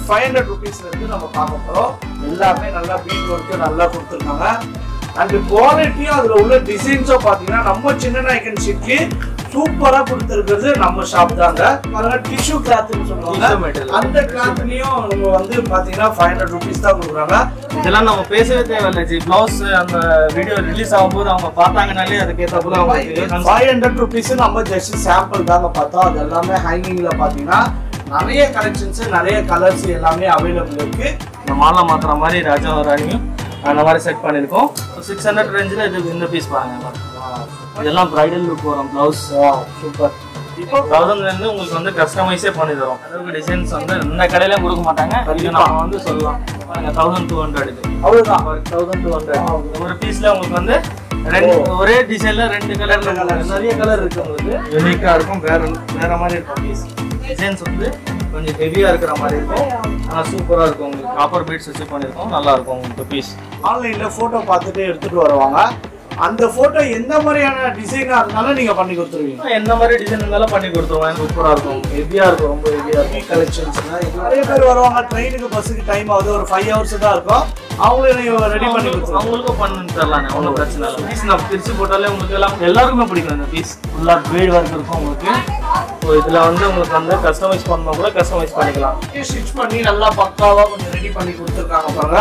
Five hundred ருபீஸ்ல இருந்து நம்ம பார்க்க போறோம் எல்லாமே நல்லா பீட் ஒர்க்கு நல்லா கொடுத்துருக்காங்க அண்ட் குவாலிட்டியும் அதுல உள்ள டிசைன்ஸும் பாத்தீங்கன்னா நம்ம சின்ன நாயக்கன் ஷீட்க்கு சூப்பரா கொடுத்துருக்கிறது நம்ம ஷாப் தாங்க பாருங்க டிஷ்யூ கிளாத்னு Tissue சொல்லுவாங்க material. அந்த கிளாத்லயும் நம்ம வந்து பாத்தீங்கன்னா ஃபைவ் ஹண்ட்ரட் ருபீஸ் தான் கொடுக்குறாங்க இதெல்லாம் நம்ம பேசவே தேவையில்லை ஜி பிளவுஸ் அந்த வீடியோ ரிலீஸ் ஆகும்போது அவங்க பார்த்தாங்கனாலே அதுக்கேற்ற போல அவங்களுக்கு ஃபைவ் ஹண்ட்ரட் ருபீஸ் நம்ம ஜஸ்ட் சாம்பிள் தாங்க பார்த்தோம் அது எல்லாமே ஹேங்கிங்ல பாத்தீங்கன்னா நிறைய கலெக்ஷன்ஸ் நிறைய கலர்ஸ் எல்லாமே அவைலபிள் இருக்கு இந்த மாலை மாத்துற மாதிரி ராஜா ராணியும் அந்த மாதிரி செட் பண்ணியிருக்கோம் சிக்ஸ் ஹண்ட்ரட் ரேஞ்சில் இது இந்த பீஸ் பாருங்க இதெல்லாம் பிரைடல் லுக் வரும் பிளவுஸ் சூப்பர் இப்போ தௌசண்ட்லேருந்து உங்களுக்கு வந்து கஸ்டமைஸே பண்ணி தரோம் அளவுக்கு டிசைன்ஸ் வந்து இந்த கடையில கொடுக்க மாட்டாங்க இது நம்ம வந்து சொல்லலாம் பாருங்க தௌசண்ட் டூ ஹண்ட்ரட் அவ்வளவுதான் தௌசண்ட் டூ ஹண்ட்ரட் ஒரு பீஸ்ல உங்களுக்கு வந்து ரெண்டு ஒரே டிசைன்ல ரெண்டு கலர்ல நிறைய கலர் இருக்கு உங்களுக்கு யூனிக்கா இருக்கும் வேற வேற மாதிரி இருக்கும் பீஸ் டிசைன்ஸ் வந்து கொஞ்சம் ஹெவியா இருக்கிற மாதிரி இருக்கும் ஆனா சூப்பரா இருக்கும் உங்களுக்கு காப்பர் பீட்ஸ் வச்சு பண்ணிருக்கோம் நல்லா இருக்கும் உங்களுக்கு பீஸ் ஆன்லைன்ல போட்டோ பார்த்துட்டு எடுத்துட்டு வருவாங்க அந்த போட்டோ எந்த மாதிரியான டிசைனா இருந்தாலும் நீங்க பண்ணி கொடுத்துருவீங்க எந்த மாதிரி டிசைன் இருந்தாலும் பண்ணி கொடுத்துருவோம் சூப்பரா இருக்கும் ஹெவியா இருக்கும் ரொம்ப ஹெவியா இருக்கும் கலெக்ஷன்ஸ் நிறைய பேர் வருவாங்க ட்ரெயினுக்கு பஸ்ஸுக்கு டைம் ஆகுது ஒரு ஃபைவ் ஹவர்ஸ் தான் இருக்கும் அவங்களே நீங்க ரெடி பண்ணி கொடுத்துருவாங்க அவங்களுக்கும் பண்ணு தரலாம் ஒன்றும் பிரச்சனை இல்லை பீஸ் நான் பிரிச்சு போட்டாலே உங்களுக்கு எல்லாம் எல்லாருக்குமே பிடிக்கும் இந்த பீஸ் ஃபுல்லாக பீட் ஒர்க் இருக்கும் உங்களுக்கு ஸோ இதில் வந்து உங்களுக்கு வந்து கஸ்டமைஸ் பண்ணணும் கூட கஸ்டமைஸ் பண்ணிக்கலாம் ஸ்டிச் பண்ணி நல்லா பக்காவா கொஞ்சம் ரெடி பண்ணி கொடுத்துருக்காங்க பாருங்க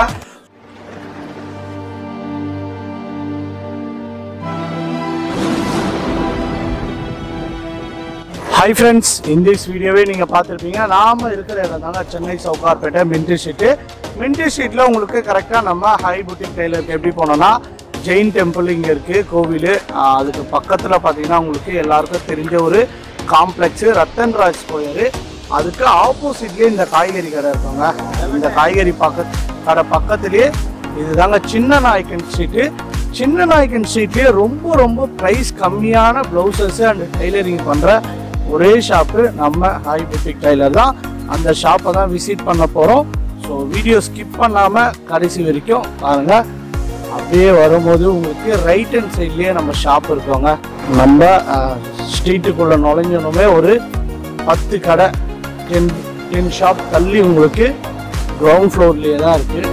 ஹாய் ஃப்ரெண்ட்ஸ் இந்த வீடியோவே நீங்கள் பார்த்துருப்பீங்க நாம இருக்கிற இடம் தாங்க Chennai Sowcarpet Mint Street Mint ஷீட்டில் உங்களுக்கு கரெக்டாக நம்ம ஹை புட்டிக் டெய்லருக்கு எப்படி போனோம்னா ஜெயின் டெம்பிள் இங்கே இருக்குது கோவில் ஆஹ் அதுக்கு பக்கத்தில் பார்த்தீங்கன்னா உங்களுக்கு எல்லாருக்கும் தெரிஞ்ச ஒரு காம்ப்ளெக்ஸு ரத்தன் ராஜ் ஸ்கொயரு அதுக்கு ஆப்போசிட்லேயே இந்த காய்கறி கடை இருக்குங்க இந்த காய்கறி பக்க கடை பக்கத்துலேயே இதுதாங்க சின்ன நாயக்கன் ஸ்ட்ரீட்டு சின்ன நாயக்கன் ஸ்ட்ரீட்லேயே ரொம்ப ரொம்ப ப்ரைஸ் கம்மியான ப்ளவுசஸ் அண்ட் டெய்லரிங் பண்ணுற ஒரே ஷாப்பு நம்ம ஹாய் புட்டிக் டைலர் தான் அந்த ஷாப்பை தான் விசிட் பண்ண போகிறோம் ஸோ வீடியோ ஸ்கிப் பண்ணாமல் கடைசி வரைக்கும் பாருங்க அப்படியே வரும்போது உங்களுக்கு ரைட் ஹேண்ட் சைட்லேயே நம்ம ஷாப் இருக்கோங்க நம்ம ஸ்ட்ரீட்டுக்குள்ளே நுழைஞ்சோனுமே ஒரு பத்து கடை டென் டென் ஷாப் தள்ளி உங்களுக்கு கிரவுண்ட் ஃப்ளோர்லேயே தான் இருக்குது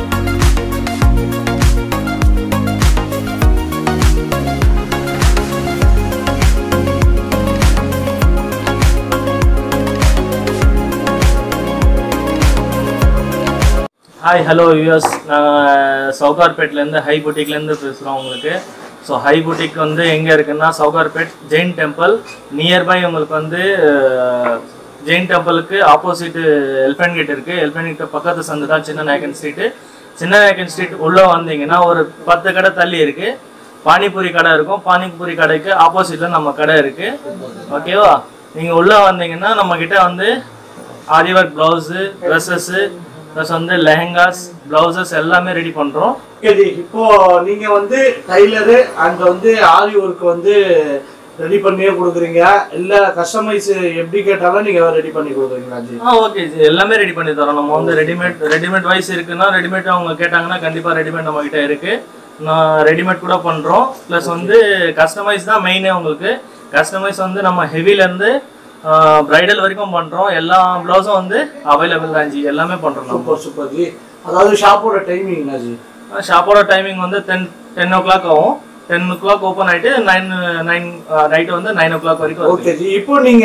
ஹாய் ஹலோ யூஎஸ் நாங்கள் சவுகார்பேட்லேருந்து ஹை புட்டிக்லேருந்து பேசுகிறோம் உங்களுக்கு ஸோ ஹை புட்டிக் வந்து எங்கே இருக்குன்னா சவுகார்பேட் ஜெயின் டெம்பிள் நியர்பை உங்களுக்கு வந்து அஹ், ஜெயின் டெம்பிளுக்கு ஆப்போசிட்டு எல்பன் கேட் இருக்குது எல்பன் கேட் பக்கத்து சந்து தான் சின்ன நாயக்கன் ஸ்ட்ரீட்டு சின்ன நாயக்கன் ஸ்ட்ரீட் உள்ளே வந்தீங்கன்னா ஒரு பத்து கடை தள்ளி இருக்குது பானிபூரி கடை இருக்கும் பானிபூரி கடைக்கு ஆப்போசிட்டில் நம்ம கடை இருக்குது ஓகேவா நீங்கள் உள்ளே வந்தீங்கன்னா நம்மக்கிட்ட வந்து aari work blouse dresses plus வந்து லெஹெங்காஸ் ப்ளவுசஸ் எல்லாமே ரெடி பண்ணுறோம் சரி இப்போ நீங்க வந்து டைலரு அங்க வந்து ஆரி ஒர்க் வந்து ரெடி பண்ணியே கொடுக்குறீங்க இல்ல கஸ்டமைஸ் எப்படி கேட்டாலும் நீங்க ரெடி பண்ணி கொடுக்குறீங்களா ஜி ஆ ஓகே எல்லாமே ரெடி பண்ணி தரோம் நம்ம வந்து ரெடிமேட் ரெடிமேட் வைஸ் இருக்குன்னா ரெடிமேட் அவங்க கேட்டாங்கன்னா கண்டிப்பாக ரெடிமேட் நம்ம கிட்ட இருக்கு நான் ரெடிமேட் கூட பண்ணுறோம் ப்ளஸ் வந்து கஸ்டமைஸ் தான் மெயினே உங்களுக்கு கஸ்டமைஸ் வந்து நம்ம ஹெவிலேருந்து பிரைடல் வரைக்கும் பண்ணுறோம் எல்லா ப்ளவுஸும் வந்து அவைலபிள் தான் ஜி எல்லாமே பண்ணுறோம் நம்ம சூப்பர் சூப்பர் ஜி அதாவது ஷாப்போட டைமிங்னா ஜி ஷாப்போட டைமிங் வந்து டென் டென் ஓ கிளாக் ஆகும் டென் ஓ கிளாக் ஓப்பன் ஆகிட்டு நைன் நைன் நைட்டு வந்து நைன் ஓ கிளாக் வரைக்கும் இருக்கும். ஓகே ஜி இப்போ நீங்க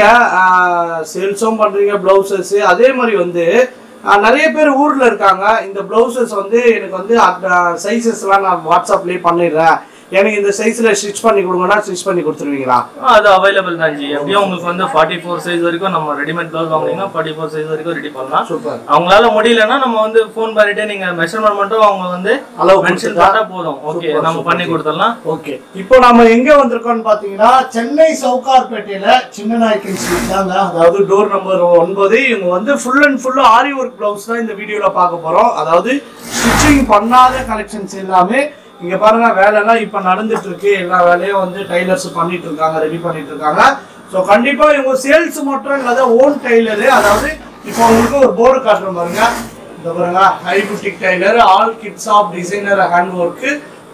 சேல்ஸும் பண்றீங்க பிளவுசஸ் அதே மாதிரி வந்து ஆஹ், நிறைய பேர் ஊர்ல இருக்காங்க இந்த பிளவுசஸ் வந்து எனக்கு வந்து சைஸஸ்லாம் நான் வாட்ஸ்அப்லயே பண்ணிடுறேன் எனக்கு இந்த சைஸ்ல ஸ்டிச் பண்ணி கொடுங்கன்னா ஸ்டிச் பண்ணி கொடுத்துருவீங்களா ஆ, அது அவைலபிள் தான் ஜி எப்படியும் உங்களுக்கு வந்து ஃபார்ட்டி ஃபோர் சைஸ் வரைக்கும் நம்ம ரெடிமேட் ப்ளவுஸ் வாங்குனீங்கன்னா ஃபார்ட்டி ஃபோர் சைஸ் வரைக்கும் ரெடி பண்ணலாம் சூப்பர் அவங்களால முடியலன்னா நம்ம வந்து ஃபோன் பண்ணிட்டு நீங்க மெஷர்மெண்ட் மட்டும் அவங்க வந்து அளவு மென்ஷன் கொடுத்துட்டா? பண்ணா போதும் ஓகே Super, நம்ம super, பண்ணி கொடுத்துடலாம் ஓகே இப்போ நாம எங்க வந்திருக்கோம்னு பாத்தீங்கன்னா சென்னை சவுகார்பேட்டையில சின்ன நாயக்கன் ஸ்ட்ரீட் தாங்க அதாவது டோர் நம்பர் ஒன்பது இவங்க வந்து full and full aari work blouse தான் இந்த வீடியோல பார்க்க போறோம் அதாவது ஸ்டிச்சிங் பண்ணாத கலெக்ஷன்ஸ் எல்லாமே இங்க பாருங்க வேலைலாம் இப்ப நடந்துட்டு இருக்கு எல்லா வேலையும் வந்து டைலர்ஸ் பண்ணிட்டு இருக்காங்க ரெடி பண்ணிட்டு இருக்காங்க ஸோ கண்டிப்பா இவங்க சேல்ஸ் மட்டும் இல்லாத ஓன் டைலரு அதாவது இப்போ உங்களுக்கு ஒரு போர்டு காட்டுறோம் பாருங்க இந்த பாருங்க hi boutique tailor all kids of designer hand work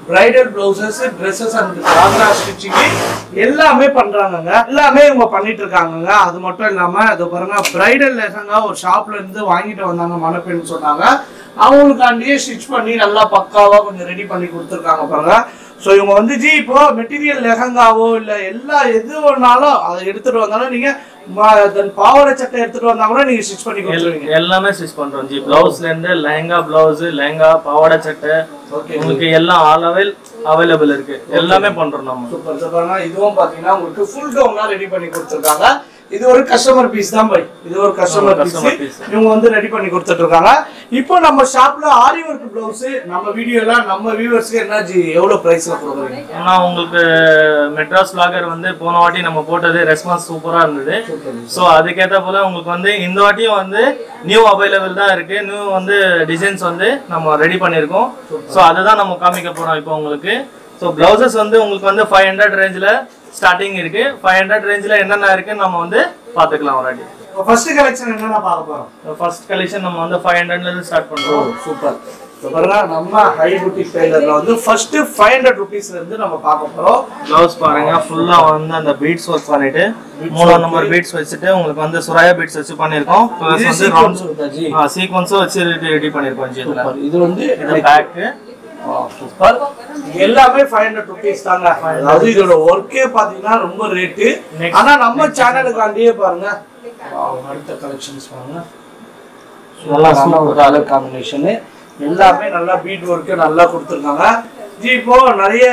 bridal blouses dresses and ghagra stitching எல்லாமே பண்றாங்கங்க எல்லாமே இவங்க பண்ணிட்டு இருக்காங்கங்க அது மட்டும் இல்லாம இது பாருங்க பிரைடல் லெஹங்கா ஒரு ஷாப்ல இருந்து வாங்கிட்டு வந்தாங்க மணப்பெண் சொன்னாங்க அவங்களுக்காண்டியே ஸ்டிச் பண்ணி நல்லா பக்காவா கொஞ்சம் ரெடி பண்ணி கொடுத்துருக்காங்க பாருங்க ஸோ இவங்க வந்து ஜி இப்போ மெட்டீரியல் லெஹங்காவோ இல்லை எல்லா எது வேணாலும் அதை எடுத்துட்டு வந்தாலும் நீங்க ம- தென் பாவாடை சட்டை எடுத்துட்டு வந்தா கூட நீங்க ஸ்டிச் பண்ணி கொடுத்துருவீங்க எல்லாமே ஸ்டிச் பண்றோம் ஜி பிளவுஸ்ல இருந்து லெஹங்கா பிளவுஸ் லெஹங்கா பாவாடை சட்டை ஓகே உங்களுக்கு எல்லாம் ஆல் அவைல் அவைலபிள் இருக்கு எல்லாமே பண்றோம் நம்ம சூப்பர் சூப்பர்னா இதுவும் பாத்தீங்கன்னா உங்களுக்கு ஃபுல் கவுனா ரெடி பண்ணி கொடுத்துருக்காங்க இது ஒரு கஸ்டமர் பீஸ் தான் பை இது ஒரு கஸ்டமர் customer பீஸ் piece. இவங்க வந்து ரெடி பண்ணி கொடுத்துட்டு இருக்காங்க இப்போ நம்ம ஷாப்ல ஆரி ஒர்க் பிளவுஸ் நம்ம வீடியோல நம்ம வியூவர்ஸ்க்கு என்ன ஜி எவ்வளவு பிரைஸ்ல கொடுக்குறீங்க ஆனா உங்களுக்கு மெட்ராஸ் vlogger வந்து போன வாட்டி நம்ம போட்டது ரெஸ்பான்ஸ் சூப்பரா இருந்தது ஸோ அதுக்கேற்ற போல உங்களுக்கு வந்து இந்த வாட்டியும் வந்து நியூ அவைலபிள் தான் இருக்கு நியூ வந்து டிசைன்ஸ் வந்து நம்ம ரெடி பண்ணியிருக்கோம் ஸோ அதுதான் நம்ம காமிக்க போறோம் இப்போ உங்களுக்கு ஸோ பிளவுசஸ் வந்து உங்களுக்கு வந்து ஃபைவ் ஹண்ட்ரட் ரேஞ்சில் ஸ்டார்டிங் இருக்கு ஃபைவ் ஹண்ட்ரட் ரேஞ்சில் என்னென்ன இருக்குன்னு நம்ம வந்து பார்த்துக்கலாம் ஒரு வாட்டி ஃபர்ஸ்ட் கலெக்ஷன் என்னென்ன பார்க்க போறோம் ஃபர்ஸ்ட் கலெக்ஷன் நம்ம வந்து ஃபைவ் ஹண்ட்ரட்லேருந்து ஸ்டார்ட் பண்ணுறோம் சூப்பர் பாருங்க நம்ம ஹை புட்டிக் டெய்லர்ல வந்து ஃபர்ஸ்ட் ஃபைவ் ஹண்ட்ரட் ருபீஸ்ல இருந்து நம்ம பார்க்க போறோம் ப்ளவுஸ் பாருங்க ஃபுல்லா வந்து அந்த பீட்ஸ் ஒர்க் பண்ணிட்டு மூணு நம்பர் பீட்ஸ் வச்சுட்டு உங்களுக்கு வந்து சுராயா பீட்ஸ் வச்சு பண்ணிருக்கோம் ப்ளஸ் இது வந்து sequence இருக்கா ஜி சீக்வன்ஸும் வச்சு ரெடி பண்ணிருக்கோம் ஜி இதுல சூப்பர். இது வந்து இது பேக் சூப்பர் எல்லாமே ஃபைவ் ஹண்ட்ரட் ருபீஸ் தாங்க அதாவது இதோட ஒர்க்கே பாத்தீங்கன்னா ரொம்ப ரேட்டு Next. ஆனா நம்ம சேனலுக்காண்டியே பாருங்க Wow, அடுத்த கலெக்ஷன்ஸ் பாருங்க நல்லா நல்லா ஒரு கலர் காம்பினேஷன் எல்லாமே நல்லா பீட் ஒர்க்கு நல்லா கொடுத்துருக்காங்க ஜி இப்போ நிறைய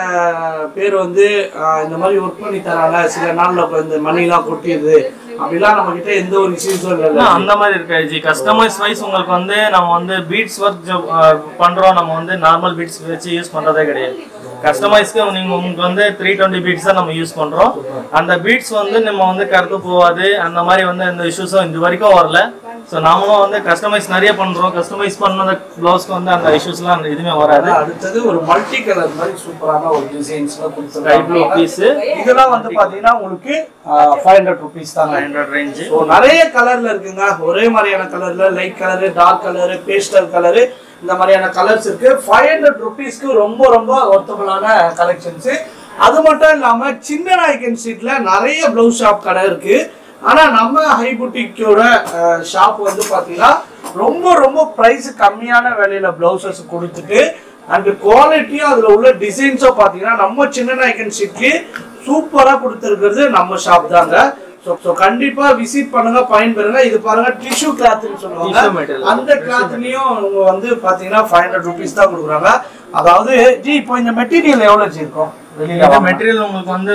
பேர் வந்து ஆஹ், இந்த மாதிரி ஒர்க் பண்ணி தராங்க சில நாள்ல இப்ப இந்த மணிலாம் கொட்டிடுது அப்படிலாம் நம்ம கிட்ட எந்த ஒரு இஷ்யூஸும் இல்லை அந்த மாதிரி இருக்காது ஜி கஸ்டமைஸ் வைஸ் உங்களுக்கு வந்து நம்ம வந்து பீட்ஸ் ஒர்க் பண்றோம் நம்ம வந்து நார்மல் பீட்ஸ் வச்சு யூஸ் பண்றதே கிடையாது கஸ்டமைஸ்க்கு நீங்க உங்களுக்கு வந்து த்ரீ டுவெண்ட்டி பீட்ஸ் தான் நம்ம யூஸ் பண்றோம் அந்த பீட்ஸ் வந்து நம்ம வந்து கருத்து போகாது அந்த மாதிரி வந்து எந்த இஷ்யூஸும் இது வரைக்கும் வரல ஸோ நாமளும் வந்து கஸ்டமைஸ் நிறைய பண்றோம் கஸ்டமைஸ் பண்ண ப்ளவுஸ்க்கு வந்து அந்த இஷ்யூஸ்லாம் எதுவுமே வராது அடுத்தது ஒரு மல்டி கலர் மாதிரி சூப்பரான ஒரு டிசைன்ஸ்லாம் ஸ்கை ப்ளூ கொடுத்துருக்காங்க பீஸ் இதெல்லாம் வந்து பாத்தீங்கன்னா உங்களுக்கு ஃபைவ் ஹண்ட்ரட் ருபீஸ் தாங்க ஹண்ட்ரட் ரேஞ்சு ஸோ நிறைய கலர்ல இருக்குங்க ஒரே மாதிரியான கலர்ல light colour dark colour pastel colour இந்த மாதிரியான கலர்ஸ் இருக்கு ஃபைவ் ஹண்ட்ரட் ருபீஸ்க்கு ரொம்ப ரொம்ப ஒர்த்தபுளான கலெக்ஷன்ஸ் அது மட்டும் இல்லாம சின்ன நாயக்கன் ஸ்ட்ரீட்ல நிறைய பிளவுஸ் ஷாப் கடை இருக்கு ஆனா நம்ம ஹை புட்டிக்கோட ஷாப் வந்து பாத்தீங்கன்னா ரொம்ப ரொம்ப பிரைஸ் கம்மியான விலையில பிளவுசஸ் கொடுத்துட்டு அண்ட் குவாலிட்டியும் அதுல உள்ள டிசைன்ஸும் பாத்தீங்கன்னா நம்ம சின்ன நாயக்கன் ஸ்ட்ரீட்க்கு சூப்பரா கொடுத்துருக்கிறது நம்ம ஷாப் தாங்க ஸோ ஸோ கண்டிப்பா விசிட் பண்ணுங்க பயன்பெறுங்க இது பாருங்க டிஷ்யூ கிளாத்னு Tissue சொல்லுவாங்க material. அந்த கிளாத்லயும் அவங்க வந்து பாத்தீங்கன்னா ஃபைவ் ஹண்ட்ரட் ருபீஸ் தான் கொடுக்குறாங்க அதாவது ஜி இப்போ இந்த மெட்டீரியல் எவ்வளவு ஜி இருக்கும் வெளியில இந்த மெட்டீரியல் உங்களுக்கு வந்து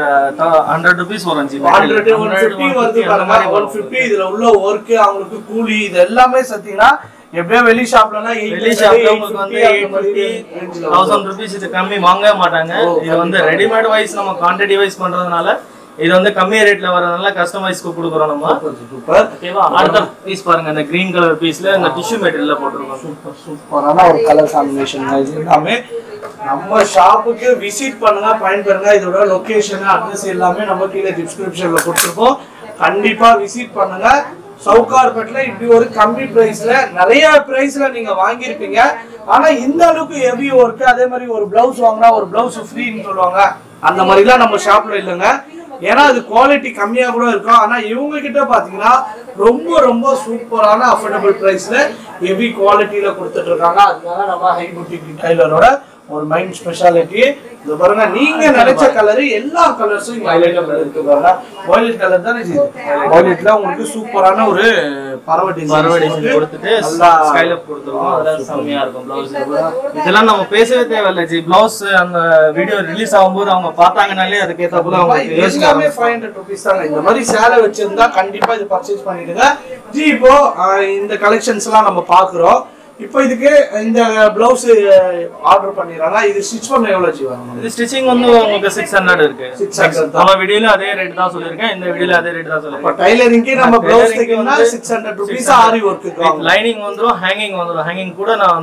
ஹண்ட்ரட் ருபீஸ் வரும் ஜி ஹண்ட்ரட் ஒன் ஃபிஃப்டி வருது பாருங்க ஒன் ஃபிஃப்டி இதுல உள்ள ஒர்க் அவங்களுக்கு கூலி இது எல்லாமே சத்தீங்கன்னா எப்படியோ வெளி ஷாப்ல வெளி ஷாப்ல உங்களுக்கு வந்து எயிட் ஃபிஃப்டி தௌசண்ட் ருபீஸ் இது கம்மி வாங்கவே மாட்டாங்க இது வந்து ரெடிமேட் வைஸ் நம்ம குவான்டிட்டி வைஸ் பண்றதுனால இது வந்து கம்மி ரேட்ல வரதுனால கஸ்டமைஸ்க்கு கொடுக்குறோம் நம்ம சூப்பர் ஓகேவா அடுத்த பீஸ் பாருங்க இந்த கிரீன் கலர் பீஸ்ல இந்த டிஷ்யூ மெட்டீரியல்ல போட்டிருக்கோம் சூப்பர் சூப்பரான ஒரு கலர் காம்பினேஷன் இது எல்லாமே நம்ம ஷாப்புக்கு விசிட் பண்ணுங்க பயன்பெறுங்க இதோட லொகேஷன் அட்ரஸ் எல்லாமே நம்ம கீழே டிஸ்கிரிப்ஷன்ல கொடுத்துருக்கோம் கண்டிப்பா விசிட் பண்ணுங்க சவுகார்பேட்ல இப்படி ஒரு கம்மி பிரைஸ்ல நிறைய பிரைஸ்ல நீங்க வாங்கியிருப்பீங்க ஆனா இந்த அளவுக்கு ஹெவி ஒர்க் அதே மாதிரி ஒரு பிளவுஸ் வாங்கினா ஒரு பிளவுஸ் ஃப்ரீன்னு சொல்லுவாங்க அந்த மாதிரிலாம் நம்ம ஷாப்ல இல்லைங்க ஏன்னா அது குவாலிட்டி கம்மியா கூட இருக்கும் ஆனா இவங்க கிட்ட பாத்தீங்கன்னா ரொம்ப ரொம்ப சூப்பரான அஃபோர்டபுள் பிரைஸ்ல ஹெவி குவாலிட்டியில கொடுத்துட்டு இருக்காங்க அதனால நம்ம ஹை புட்டிக் டைலரோட ஒரு மைண்ட் ஸ்பெஷாலிட்டி இது பாருங்க நீங்க நினைச்ச கலர் எல்லா கலர்ஸும் இங்க அவைலபிள் இருக்கு பாருங்க வயலட் கலர் தானே வயலட்ல உங்களுக்கு சூப்பரான ஒரு பறவை பரவ டிசைன் டிசைன் கொடுத்துட்டு நல்லா ஸ்கைல கொடுத்துருவோம் அதெல்லாம் செம்மையா இருக்கும் பிளவுஸ் இதெல்லாம் நம்ம பேசவே தேவையில்ல ஜி பிளவுஸ் அந்த வீடியோ ரிலீஸ் ஆகும்போது அவங்க பார்த்தாங்கனாலே அதுக்கேற்ற போல அவங்க யோசிக்க எல்லாமே ஃபைவ் ஹண்ட்ரட் ருபீஸ் தாங்க இந்த மாதிரி சேலை வச்சிருந்தா கண்டிப்பா இது பர்ச்சேஸ் பண்ணிடுங்க ஜி இப்போ ஆஹ், இந்த கலெக்ஷன்ஸ் எல்லாம் நம்ம பாக்குறோம் இப்போ இதுக்கு இந்த பிளவுஸ் ஆர்டர் பண்ணிடுறாங்க இது ஸ்டிச் பண்ண எவ்வளவு ஜி வரும் இது ஸ்டிச்சிங் வந்து உங்களுக்கு சிக்ஸ் ஹண்ட்ரட் இருக்கு 600 தான். நம்ம வீடியோல அதே ரேட் தான் சொல்லியிருக்கேன் இந்த வீடியோல அதே ரேட் தான் இப்போ சொல்லியிருக்கேன் டைலரிங்க்கு நம்ம பிளவுஸ் Tailoring தைக்கணும்னா வந்து six hundred rupees aari work lining வந்துரும் ஹேங்கிங் வந்துரும் ஹேங்கிங் கூட நான் வந்து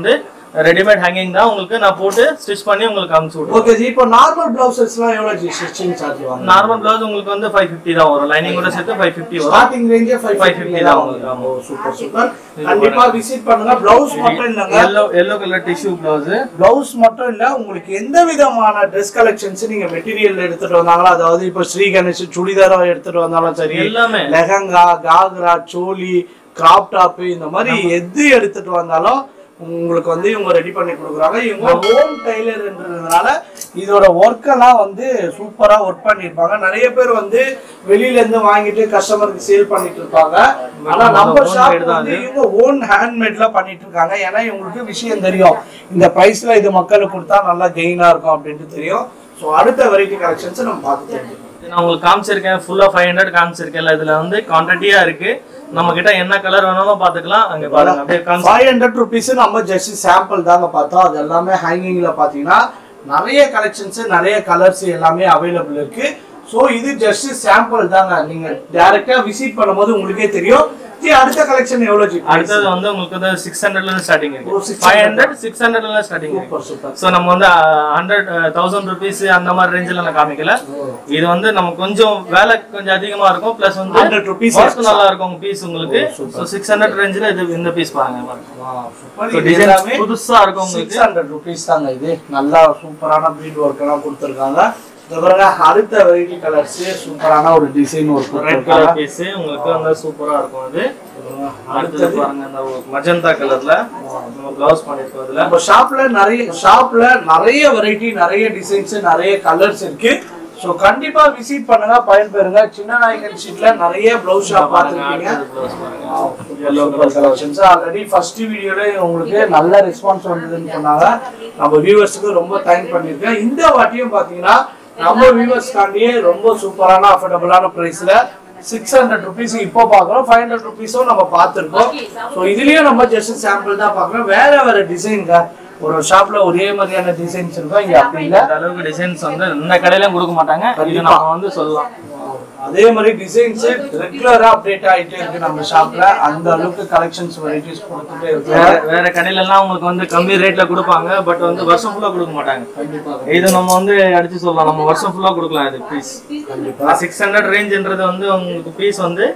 ரெடிமேட் ஹேங்கிங் தான் உங்களுக்கு நான் போட்டு ஸ்டிச் பண்ணி உங்களுக்கு அனுப்பிச்சு விடுவேன் ஓகே ஜி இப்போ நார்மல் பிளவுசஸ்லாம் எவ்வளவு ஜி ஸ்டிச்சிங் சார்ஜ் வாங்க நார்மல் பிளவுஸ் உங்களுக்கு வந்து ஃபைவ் ஃபிஃப்டி தான் வரும் லைனிங் கூட சேர்த்து ஃபைவ் ஃபிஃப்டி வரும் ஸ்டார்டிங் ரேஞ்சே 550 550 தான் தான் உங்களுக்கு ஆமா. சூப்பர் சூப்பர் கண்டிப்பா விசிட் பண்ணுங்க பிளவுஸ் மட்டும் இல்லங்க yellow yellow colour tissue blouse blouse மட்டும் இல்ல உங்களுக்கு எந்த விதமான ட்ரெஸ் கலெக்ஷன்ஸ் நீங்க மெட்டீரியல் எடுத்துட்டு வந்தாங்களோ அதாவது இப்போ ஸ்ரீ கணேஷ் சுடிதாரா எடுத்துட்டு வந்தாலும் சரி எல்லாமே லெஹங்கா காக்ரா சோலி கிராப் டாப் இந்த மாதிரி எது எடுத்துட்டு வந்தாலும் உங்களுக்கு வந்து இவங்க ரெடி பண்ணி கொடுக்குறாங்க இவங்க ஹோம் டெய்லர்ன்றதுனால இதோட ஒர்க்கெல்லாம் வந்து சூப்பரா ஒர்க் பண்ணியிருப்பாங்க நிறைய பேர் வந்து வெளியில இருந்து வாங்கிட்டு கஸ்டமருக்கு சேல் பண்ணிட்டு இருப்பாங்க ஆனா நம்ம own ஷாப் made தான் வந்து இவங்க ஓன் ஹேண்ட்மேட்ல பண்ணிட்டு இருக்காங்க ஏன்னா இவங்களுக்கு விஷயம் தெரியும் இந்த பிரைஸ்ல இது மக்களுக்கு கொடுத்தா நல்லா கெயினா இருக்கும் அப்படின்ட்டு தெரியும் ஸோ அடுத்த வெரைட்டி கலெக்ஷன்ஸ் நம்ம பார்த்து தெரிஞ்சுக்கலாம் நான் உங்களுக்கு காமிச்சிருக்கேன் ஃபுல்லா ஃபைவ் ஹண்ட்ரட் காமிச்சிருக்கேன்ல இதுல வந்து குவான்டிட்டியா இருக்கு நம்ம கிட்ட என்ன கலர் வேணாலும் பாத்துக்கலாம் அங்க பாருங்க அப்படியே காமிச்சு ஃபைவ் ஹண்ட்ரட் ருபீஸ் நம்ம ஜஸ்ட் சாம்பிள் தாங்க பார்த்தோம் அது எல்லாமே ஹேங்கிங்ல பாத்தீங்கன்னா நிறைய கலெக்ஷன்ஸ் நிறைய கலர்ஸ் எல்லாமே அவைலபிள் இருக்கு ஸோ இது ஜஸ்ட் சாம்பிள் தாங்க நீங்க டைரக்டா விசிட் பண்ணும்போது உங்களுக்கே தெரியும் ஜி அடுத்த கலெக்ஷன் எவ்வளவு ஜி அடுத்தது வந்து உங்களுக்கு வந்து சிக்ஸ் ஹண்ட்ரட்ல இருந்து ஸ்டார்டிங் ஓ, இருக்கு 600. ஃபைவ் ஹண்ட்ரட் சிக்ஸ் ஹண்ட்ரட்ல இருந்து ஸ்டார்டிங் இருக்கு சூப்பர் சூப்பர் ஸோ நம்ம வந்து ஹண்ட்ரட் தௌசண்ட் ருபீஸ் அந்த மாதிரி ரேஞ்சில் நான் காமிக்கல இது வந்து நம்ம கொஞ்சம் வேலை கொஞ்சம் அதிகமா இருக்கும் ப்ளஸ் வந்து ஹண்ட்ரட் ருபீஸ் ஒர்க் நல்லா இருக்கும் பீஸ் உங்களுக்கு ஸோ சிக்ஸ் ஹண்ட்ரட் ரேஞ்சில் இது இந்த பீஸ் பாருங்க சூப்பர் ஸோ இது டிசைன் எல்லாமே புதுசா இருக்கும் உங்களுக்கு சிக்ஸ் ஹண்ட்ரட் ருபீஸ் தாங்க இது நல்லா சூப்பரான பீட் ஒர்க் எல்லாம் கொடுத்துருக்காங்க இந்த பாருங்க அடுத்த வெரைட்டி கலர்ஸ் சூப்பரான ஒரு design work red colour piece உங்களுக்கு வந்து சூப்பரா இருக்கும் அது அடுத்தது பாருங்க இந்த மஜந்தா கலர்ல நம்ம ப்ளவுஸ் பண்ணிருக்கோம் இதுல நம்ம ஷாப்ல நிறைய ஷாப்ல நிறைய வெரைட்டி நிறைய டிசைன்ஸ் நிறைய கலர்ஸ் இருக்கு ஸோ கண்டிப்பா விசிட் பண்ணுங்க பயன்பெறுங்க சின்ன நாயக்கன் ஷீட்ல நிறைய பிளவுஸ் ஷாப் பார்த்துருக்கீங்க ப்ளவுஸ் பாருங்க yellow colour collections already first வீடியோல உங்களுக்கு நல்ல ரெஸ்பான்ஸ் வந்ததுன்னு சொன்னாங்க நம்ம வியூவர்ஸ்க்கு ரொம்ப தேங்க் பண்ணியிருக்கேன் இந்த வாட்டியும் பார்த்தீங்கன்னா நம்ம வியூவர்ஸ்க்காண்டியே ரொம்ப சூப்பரான அஃபோர்டபுளான ப்ரைஸ்ல சிக்ஸ் ஹண்ட்ரட் ருபீஸ் இப்போ பார்க்குறோம் ஃபைவ் ஹண்ட்ரட் ருபீஸும் நம்ம பார்த்துருக்கோம் ஸோ இதுலயும் நம்ம ஜஸ்ட் சாம்பிள் தான் பார்க்குறோம் வேற வேற டிசைன்ங்க ஒரு ஷாப்ல ஒரே மாதிரியான டிசைன்ஸ் இருக்கும் இங்க அப்படி இல்லை இந்த அளவுக்கு டிசைன்ஸ் வந்து இந்த கடையிலயும் கொடுக்க மாட்டாங்க இது நம்ம வந்து சொல்லலாம் அதே மாதிரி டிசைன்ஸ் ரெகுலரா அப்டேட் ஆயிட்டே இருக்கு நம்ம ஷாப்ல அந்த அளவுக்கு கலெக்ஷன்ஸ் வெரைட்டிஸ் கொடுத்துட்டே இருக்கு வேற வேற கடையில எல்லாம் உங்களுக்கு வந்து கம்மி ரேட்ல கொடுப்பாங்க பட் வந்து வருஷம் ஃபுல்லா கொடுக்க மாட்டாங்க இது நம்ம வந்து அடிச்சு சொல்லலாம் நம்ம வருஷம் ஃபுல்லா கொடுக்கலாம் இது பீஸ் சிக்ஸ் ஹண்ட்ரட் ரேஞ்சுன்றது வந்து உங்களுக்கு பீஸ் வந்து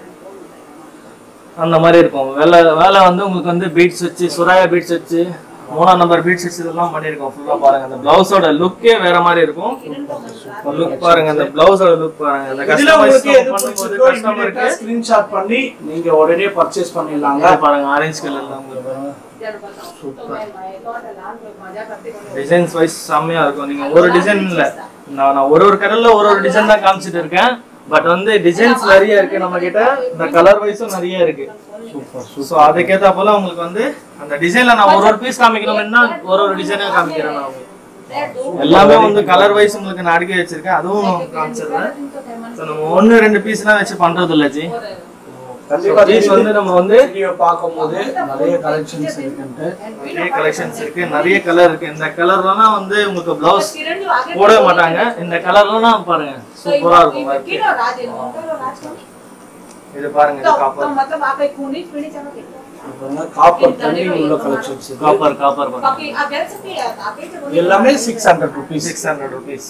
அந்த மாதிரி இருக்கும் வேலை வேலை வந்து உங்களுக்கு வந்து பீட்ஸ் வச்சு சுராயா பீட்ஸ் வச்சு மூணாம் நம்பர் பீட்ஸ் வச்சு இதெல்லாம் பண்ணியிருக்கோம் ஃபுல்லா பாருங்க அந்த பிளவுஸோட லுக்கே வேற மாதிரி இருக்கும் லுக் பாருங்க அந்த பிளவுஸோட லுக் பாருங்க அந்த இதுல உங்களுக்கு எது கஸ்டமைஸ் பிடிச்சிருக்கோ கஸ்டமருக்கு இமீடியட்டா ஸ்கிரீன்ஷாட் பண்ணி நீங்க உடனே பர்ச்சேஸ் பண்ணிடலாங்க இது பாருங்க ஆரஞ்சு கலர்ல உங்களுக்கு டிசைன்ஸ் வைஸ் செம்மையா இருக்கும் நீங்க ஒரு டிசைன் இல்ல நான் நான் ஒரு ஒரு கலர்ல ஒரு ஒரு டிசைன் தான் காமிச்சிட்டு இருக்கேன் பட் வந்து டிசைன்ஸ் நிறைய இருக்கு நம்ம கிட்ட இந்த கலர் வைஸும் நிறைய இருக்கு ஸோ அதுக்கேற்ற போல உங்களுக்கு வந்து அந்த டிசைன்ல நான் ஒரு ஒரு பீஸ் காமிக்கணும்னா ஒரு ஒரு டிசைனா காமிக்கிறேன் நான் உங்களுக்கு. எல்லாமே வந்து கலர் வைஸ் உங்களுக்கு நான் அடுக்கி வச்சிருக்கேன் அதுவும் நான் காமிச்சிடுறேன் ஸோ நம்ம ஒன்று ரெண்டு பீஸ்லாம் வச்சு பண்றது இல்லை ஜி கண்டிப்பா பீஸ் வந்து நம்ம வந்து வீடியோ பார்க்கும்போது நிறைய கலெக்ஷன்ஸ் இருக்குன்ட்டு நிறைய கலெக்ஷன்ஸ் இருக்கு நிறைய கலர் இருக்கு இந்த கலர்லாம் வந்து உங்களுக்கு பிளவுஸ் போடவே மாட்டாங்க இந்த கலர்லாம் பாருங்க சூப்பரா இருக்கும் work. இது பாருங்க இது காப்பர் मतलब आप एक यूनिट में नहीं चलो காப்பர் தண்ணி உள்ள கலெக்ஷன்ஸ் இருக்கு காப்பர் காப்பர் பாருங்க बाकी आप कह सकते हैं आप ये तो எல்லாமே six hundred rupees six hundred rupees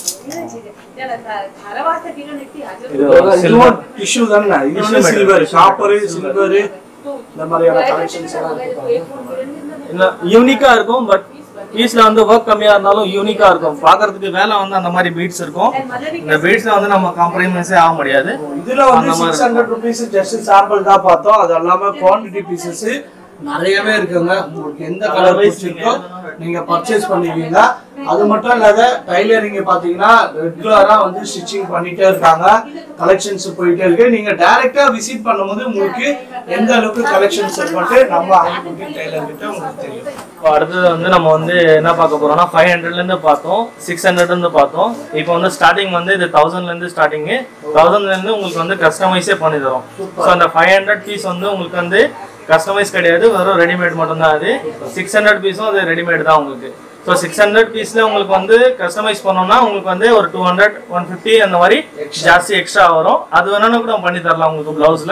धारा वास्ते किलो निकली आज இது silver. டிஷ்யூ தானே இது வந்து Tissue silver material. Copper silver இந்த மாதிரியான கலெக்ஷன்ஸ் எல்லாம் இருக்கு இல்ல யூனிக்கா இருக்கும் பட் பீஸ்ல வந்து ஒர்க் கம்மியா இருந்தாலும் யூனிக்கா இருக்கும் பாக்குறதுக்கு வேலை வந்து அந்த மாதிரி பீட்ஸ் இருக்கும் இந்த பீட்ஸ்ல வந்து நம்ம காம்ப்ரமைஸே ஆக முடியாது இதுல வந்து six hundred rupees just sample தான் பார்த்தோம் அது எல்லாமே குவான்டிட்டி பீசஸ் நிறையவே இருக்குங்க உங்களுக்கு எந்த கலர் பிடிச்சிருக்கோ நீங்க பர்ச்சேஸ் பண்ணுவீங்க அது மட்டும் இல்லாத டைலரிங் பாத்தீங்கன்னா ரெகுலரா வந்து ஸ்டிச்சிங் பண்ணிட்டே இருக்காங்க கலெக்ஷன்ஸ் போயிட்டே இருக்கு நீங்க டைரக்டா விசிட் பண்ணும்போது உங்களுக்கு எந்த அளவுக்கு கலெக்ஷன்ஸ் இருக்குன்ட்டு நம்ம அங்கே டைலர் கிட்ட உங்களுக்கு தெரியும் இப்போ அடுத்தது வந்து நம்ம வந்து என்ன பார்க்க போறோம்னா ஃபைவ் ஹண்ட்ரட்ல இருந்து பார்த்தோம் சிக்ஸ் ஹண்ட்ரட்ல இருந்து பார்த்தோம் இப்போ வந்து ஸ்டார்டிங் வந்து இது தௌசண்ட்ல இருந்து ஸ்டார்டிங் தௌசண்ட்ல இருந்து உங்களுக்கு வந்து கஸ்டமைஸே பண்ணி தரோம் ஸோ அந்த ஃபைவ் ஹண்ட்ரட் பீஸ் வந்து உங்களுக்கு வந்து கஸ்டமைஸ் கிடையாது வெறும் ரெடிமேட் மட்டும்தான் அது சிக்ஸ் ஹண்ட்ரட் பீஸும் அது ரெடிமேட் தான் உங்களுக்கு ஸோ சிக்ஸ் ஹண்ட்ரட் பீஸ்ல உங்களுக்கு வந்து கஸ்டமைஸ் பண்ணோம்னா உங்களுக்கு வந்து ஒரு டூ ஹண்ட்ரட் ஒன் ஃபிஃப்டி அந்த மாதிரி ஜாஸ்தி எக்ஸ்ட்ரா வரும் அது வேணாலும் கூட பண்ணி தரலாம் உங்களுக்கு பிளவுஸ்ல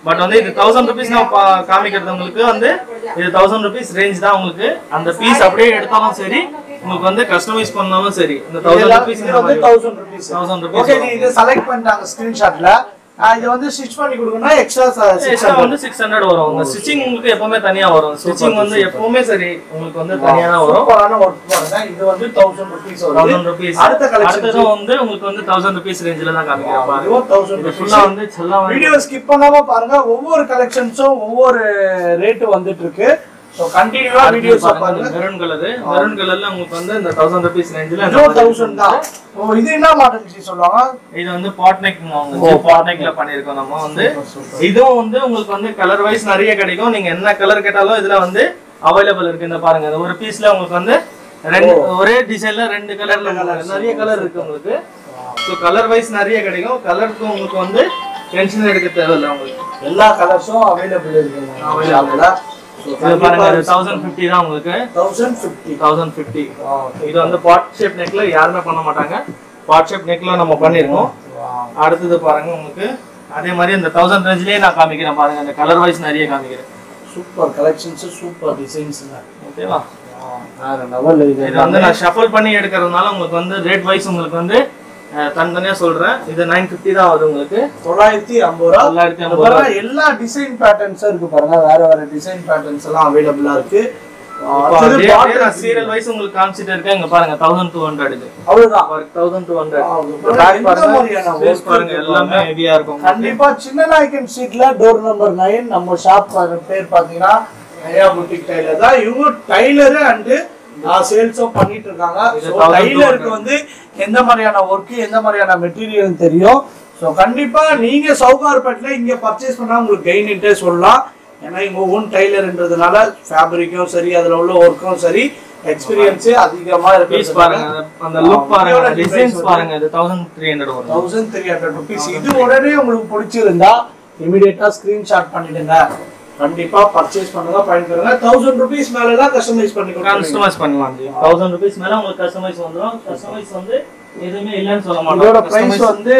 பட் வந்து இது தௌசண்ட் ருபீஸ் நான் பா- காமிக்கிறது உங்களுக்கு வந்து இது தௌசண்ட் ருபீஸ் ரேஞ்ச் தான் உங்களுக்கு அந்த பீஸ் அப்படியே எடுத்தாலும் சரி உங்களுக்கு வந்து கஸ்டமைஸ் பண்ணாலும் சரி இந்த தௌசண்ட் ருபீஸ் இது வந்து thousand rupees thousand rupees okay நீ இதை செலக்ட் பண்ணிட்டாங்க ஸ்கிரீன்ஷாட்ல இது வந்து ஸ்டிச் பண்ணி கொடுக்கணும்னா எக்ஸ்ட்ரா சிக்ஸ் எக்ஸ்ட்ரா வந்து சிக்ஸ் ஹண்ட்ரட் வரும் உங்க ஸ்டிச்சிங் உங்களுக்கு எப்பவுமே தனியா வரும் ஸ்டிச்சிங் வந்து எப்பவுமே சரி உங்களுக்கு வந்து தனியா தான் வரும் சூப்பரான ஒர்க் பாருங்க இது வந்து தௌசண்ட் ருபீஸ் தௌசண்ட் ருபீஸ் அடுத்த கலெக்ஷன் அடுத்ததும் வந்து உங்களுக்கு வந்து தௌசண்ட் ருபீஸ் ரேஞ்சில தான் காமிக்கிறேன் பாருங்க இதுவும் தௌசண்ட் இது ஃபுல்லா வந்து செல்லா வந்து வீடியோ ஸ்கிப் பண்ணாம பாருங்க ஒவ்வொரு கலெக்ஷன்ஸும் ஒவ்வொரு ரேட் வந்துட்டு இருக்கு ஸோ கண்டினியூவா வீடியோஸ் பாருங்க மெரூன் கலர் மெரூன் கலர்ல உங்களுக்கு வந்து இந்த தௌசண்ட் ருபீஸ் ரேஞ்சில இதுவும் தௌசண்ட் தான் ஓ இது என்ன மாடல் ஜி சொல்லுவாங்க இது வந்து பாட்னெக் பாட்னெக்ல பண்ணிருக்கோம் நம்ம வந்து இதுவும் வந்து உங்களுக்கு வந்து கலர் வைஸ் நிறைய கிடைக்கும் நீங்க என்ன கலர் கேட்டாலும் இதுல வந்து அவைலபிள் இருக்கு இந்த பாருங்க இந்த ஒரு பீஸ்ல உங்களுக்கு வந்து ரெண்டு ஒரே டிசைன்ல ரெண்டு கலர்ல நிறைய கலர் இருக்கு உங்களுக்கு ஸோ கலர் வைஸ் நிறைய கிடைக்கும் கலருக்கு உங்களுக்கு வந்து டென்ஷன் எடுக்க தேவையில்லை உங்களுக்கு எல்லா கலர்ஸும் அவைலபிள் இருக்கு அவைலபிளா இது பாருங்க தௌசண்ட் ஃபிஃப்டி தான் உங்களுக்கு தௌசண்ட் ஃபிஃப்டி தௌசண்ட் ஃபிஃப்டி இது வந்து பாட் ஷேப் நெக்ல யாருமே பண்ண மாட்டாங்க பாட் ஷேப் நெக்ல நம்ம பண்ணிருக்கோம் அடுத்தது பாருங்க உங்களுக்கு அதே மாதிரி இந்த தௌசண்ட் ரேஞ்சிலேயே நான் காமிக்கிறேன் பாருங்க இந்த கலர் வைஸ் நிறைய காமிக்கிறேன் சூப்பர் கலெக்ஷன்ஸ் சூப்பர் டிசைன்ஸ் ஓகேவா வேற லெவல் இது இது வந்து நான் ஷஃபிள் பண்ணி எடுக்கிறதுனால உங்களுக்கு வந்து ரேட் வைஸ் உங்களுக்கு வந்து அஹ், தனித்தனியா சொல்றேன் இது நைன் ஃபிஃப்டி தான் ஆகுது உங்களுக்கு தொள்ளாயிரத்தி ஐம்பது ரூபா தொள்ளாயிரத்தி இது ஐம்பது ரூபா பாருங்க எல்லா டிசைன் பேட்டர்ன்ஸும் இருக்கு பாருங்க வேற வேற டிசைன் பேட்டர்ன்ஸ் எல்லாம் அவைலபிளா இருக்கு அடுத்தது border சீரியல் வைஸ் உங்களுக்கு காமிச்சிட்டு இருக்கேன் இங்க பாருங்க தௌசண்ட் டூ ஹண்ட்ரட் இது அவ்வளவுதான் தௌசண்ட் டூ ஆ, ஹண்ட்ரட் இது பேக் எந்த பாருங்க மாதிரியான face work பாருங்க இருக்கு எல்லாமே பாருங்க. ஹெவியா இருக்கும் உங்களுக்கு. கண்டிப்பா சின்ன நாயக்கன் ஸ்ட்ரீட்ல டோர் நம்பர் நைன் நம்ம ஷாப் பேர் பாத்தீங்கன்னா நயா புட்டிக் டைலர் தான் இவங்க டைலரு அண்டு சேல்ஸும் பண்ணிட்டு இருக்காங்க இது So, 1200 டைலருக்கு வந்து எந்த மாதிரியான ஒர்க் எந்த மாதிரியான மெட்டீரியல் தெரியும் ஸோ கண்டிப்பா நீங்க சவுகார்பேட்ல இங்க பர்ச்சேஸ் பண்ணா உங்களுக்கு கெயின்ட்டே சொல்லலாம் ஏன்னா இங்க ஓன் டைலர்ன்றதுனால ஃபேப்ரிக்கும் சரி அதுல உள்ள ஒர்க்கும் சரி எக்ஸ்பீரியன்ஸ் அதிகமா பீஸ் இருக்கு பாருங்க அந்த- அந்த லுக் பாருங்க டிசைன்ஸ் பாருங்க இது தௌசண்ட் த்ரீ ஹண்ட்ரட் வரும் தௌசண்ட் த்ரீ ஹண்ட்ரட் ருபீஸ் இது உடனே உங்களுக்கு பிடிச்சிருந்தா இமிடியேட்டா ஸ்கிரீன்ஷாட் பண்ணிடுங்க கண்டிப்பா பர்ச்சேஸ் பண்ணுங்க பயன்பெறுங்க தௌசண்ட் ருபீஸ் மேல தான் கஸ்டமைஸ் பண்ணி கொடுக்குறோம் கஸ்டமைஸ் பண்ணலாம் ஜி தௌசண்ட் ருபீஸ் மேல உங்களுக்கு கஸ்டமைஸ் வந்துடும் கஸ்டமைஸ் வந்து எதுவுமே இல்லைன்னு சொல்ல இதோட மாட்டோம் பிரைஸ் வந்து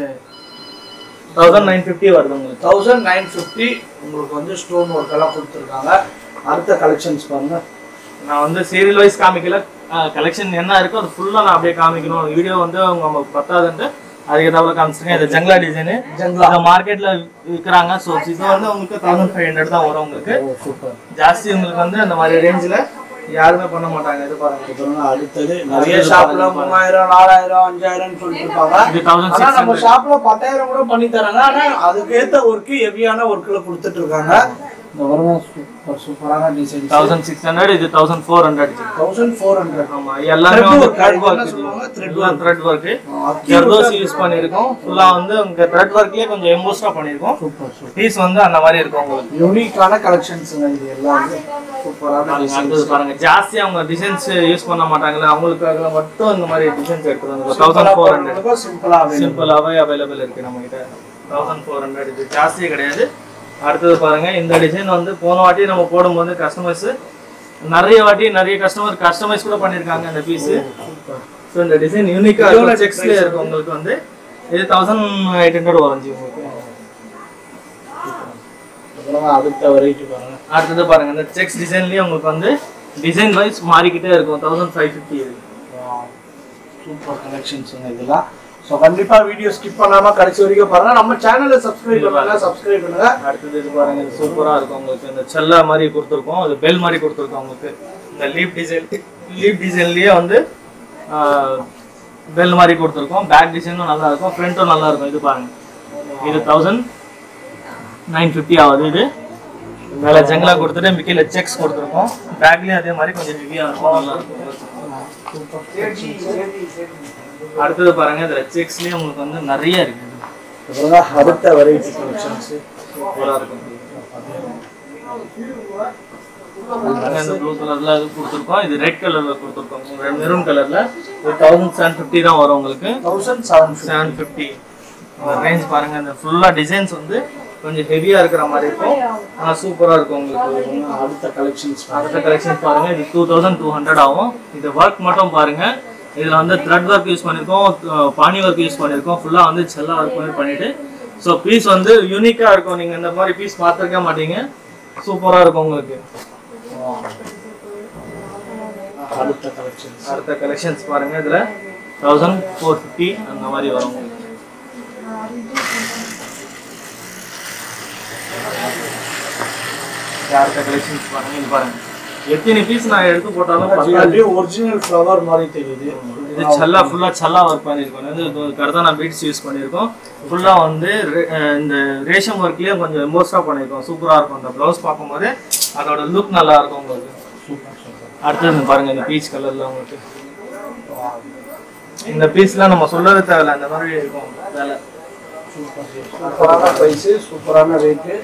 தௌசண்ட் நைன் ஃபிஃப்டி வருது உங்களுக்கு தௌசண்ட் நைன் ஃபிஃப்டி உங்களுக்கு வந்து ஸ்டோன் ஒர்க் எல்லாம் கொடுத்துருக்காங்க அடுத்த கலெக்ஷன்ஸ் பாருங்க நான் வந்து சீரியல் வைஸ் காமிக்கல கலெக்ஷன் என்ன இருக்கோ அது ஃபுல்லா நான் அப்படியே காமிக்கணும் வீடியோ வந்து அவங்க நமக்கு பத்தாதுன்ட்டு அதுக்கு ஏதாவது காமிச்சிருக்கேன் இது ஜங்லா டிசைனு ஜங்லா இந்த மார்க்கெட்ல விற்கிறாங்க ஸோ இது வந்து உங்களுக்கு தௌசண்ட் ஃபைவ் ஹண்ட்ரட் தான் வரும் உங்களுக்கு சூப்பர் ஜாஸ்தி உங்களுக்கு வந்து அந்த மாதிரி ரேஞ்சில் யாருமே பண்ண மாட்டாங்க இது பாருங்க அடுத்தது நிறைய ஷாப்ல மூவாயிரம் நாலாயிரம் அஞ்சாயிரம் சொல்லிட்டு இருப்பாங்க இது தௌசண்ட் ஆனா சிக்ஸ் நம்ம ஷாப்ல பத்தாயிரம் கூட பண்ணி தராங்க ஆனா அதுக்கேத்த ஒர்க் ஹெவியான ஒர்க்ல கொடுத்துட்டு இருக்காங்க இந்த வருங்க சூப்பர் சூப்பரான டிசைன் தௌசண்ட் சிக்ஸ் ஹண்ட்ரட் இது thousand four hundred thousand four hundred ஆமா எல்லாமே Thread வந்து work. த்ரெட் அது என்ன சொல்லுவாங்க? Work Thread thread thread work zardosi use பண்ணியிருக்கோம் ஃபுல்லா வந்து உங்க த்ரெட் ஒர்க்லயே கொஞ்சம் எம்போஸ்டா பண்ணியிருக்கோம் சூப்பர் சூப்பர் பீஸ் வந்து அந்த மாதிரி இருக்கும் உங்களுக்கு யூனிக்கான கலெக்ஷன்ஸுங்க இது எல்லாமே சூப்பரான பாருங்க, அடுத்தது பாருங்க ஜாஸ்தி அவங்க டிசைன்ஸ் யூஸ் பண்ண மாட்டாங்களா அவங்களுக்காக மட்டும் இந்த மாதிரி டிசைன்ஸ் எடுத்துருவாங்க தௌசண்ட் ஃபோர் ஹண்ட்ரட் சிம்பிளா சிம்பிளாவே அவைலபிள் இருக்கு நம்ம கிட்ட தௌசண்ட் ஃபோர் ஹண்ட்ரட் இது ஜாஸ்தியே கிடையாது அடுத்தது பாருங்க இந்த டிசைன் வந்து போன வாட்டி நம்ம போடும்போது கஸ்டமர்ஸ் நிறைய வாட்டி நிறைய கஸ்டமர் கஸ்டமைஸ் கூட பண்ணியிருக்காங்க இந்த பீஸ் ஸோ இந்த டிசைன் யூனிக்கா இதோட இருக்கும் செக்ஸ்ல இருக்கும் உங்களுக்கு வந்து இது தௌசண்ட் எயிட் ஹண்ட்ரட் வரும் ஜி உங்களுக்கு அப்புறம் அடுத்த வெரைட்டி பாருங்க அடுத்தது பாருங்க இந்த செக்ஸ் டிசைன்லயே உங்களுக்கு வந்து டிசைன் வைஸ் மாறிக்கிட்டே இருக்கும் தௌசண்ட் ஃபைவ் ஃபிஃப்டி சூப்பர் கலெக்ஷன்ஸுங்க இதெல்லாம் ஸோ கண்டிப்பா வீடியோ ஸ்கிப் பண்ணாம கடைசி வரைக்கும் பாருங்க நம்ம சேனலை சப்ஸ்கிரைப் பண்ணுங்க சப்ஸ்கிரைப் பண்ணுங்க அடுத்தது இது பாருங்க இது சூப்பரா இருக்கும் உங்களுக்கு இந்த செல்லா மாதிரி கொடுத்துருக்கோம் அது பெல் மாதிரி கொடுத்துருக்கோம் உங்களுக்கு இந்த லீப் டிசைன் லீப் டிசைன்லயே வந்து பெல் மாதிரி கொடுத்துருக்கோம் பேக் டிசைனும் நல்லா இருக்கும் ஃப்ரண்ட்டும் நல்லா இருக்கும் இது பாருங்க இது தௌசண்ட் நைன் ஃபிஃப்டி ஆகுது இது மேலே ஜங்லா கொடுத்துட்டு மிக்கில செக்ஸ் கொடுத்துருக்கோம் பேக்லேயும் அதே மாதிரி கொஞ்சம் ஹெவியாக இருக்கும் நல்லா இருக்கும் அடுத்தது பாருங்க இதில் செக்ஸ்லேயே உங்களுக்கு வந்து நிறைய இருக்குது அப்புறம் அடுத்த வெரைட்டி கலெக்ஷன்ஸ் சூப்பராக இருக்கும் பாருங்க, இந்த ப்ளூ கலர்ல இது கொடுத்துருக்கோம் இது ரெட் கலர்ல கொடுத்துருக்கோம் மெரூன் கலர்ல இது தௌசண்ட் செவன் ஃபிஃப்டி தான் வரும் உங்களுக்கு thousand seven seven fifty range பாருங்க இந்த ஃபுல்லா டிசைன்ஸ் வந்து கொஞ்சம் ஹெவியா இருக்கிற மாதிரி இருக்கும் ஆனா சூப்பரா இருக்கும் உங்களுக்கு அடுத்த கலெக்ஷன்ஸ் அடுத்த கலெக்ஷன் பாருங்க இது டூ தௌசண்ட் டூ ஹண்ட்ரட் ஆகும் இது ஒர்க் மட்டும் பாருங்க இதுல வந்து த்ரெட் ஒர்க் யூஸ் பண்ணியிருக்கோம் அஹ் பானி ஒர்க் யூஸ் பண்ணியிருக்கோம் ஃபுல்லா வந்து செல்லா ஒர்க் மாதிரி பண்ணிட்டு ஸோ பீஸ் வந்து யூனிக்காக இருக்கும் நீங்கள் இந்த மாதிரி பீஸ் பார்த்துருக்க மாட்டீங்க சூப்பராக இருக்கும் உங்களுக்கு அடுத்த கலெக்ஷன்ஸ் அடுத்த கலெக்ஷன்ஸ் பாருங்க இதில் தௌசண்ட் ஃபோர் ஃபிஃப்டி அந்த மாதிரி வரும் உங்களுக்கு இது அடுத்த கலெக்ஷன்ஸ் பாருங்க இது பாருங்க எத்தனை பீஸ் நான் எடுத்து போட்டாலும் பத்தாது. அப்படியே ஒரிஜினல் ஃப்ளவர் மாதிரி தெரியுது இது சல்லா ஃபுல்லா சல்லா ஒர்க் பண்ணியிருக்கோம் இது கர்தானா பீட்ஸ் யூஸ் பண்ணியிருக்கோம் ஃபுல்லா வந்து ரே- அஹ் இந்த ரேஷம் ஒர்க்லயே கொஞ்சம் எமோஸ்டா பண்ணியிருக்கோம் சூப்பரா இருக்கும் இந்த ப்ளவுஸ் பார்க்கும்போது அதோட லுக் நல்லா இருக்கும் உங்களுக்கு சூப்பர் சூப்பர் அடுத்தது பாருங்க இந்த பீச் கலர்ல உங்களுக்கு இந்த பீஸ்லாம் நம்ம சொல்லவே தேவையில்ல அந்த மாதிரி இருக்கும் வேலை சூப்பரான ப்ரைஸு சூப்பரான ரேட்டு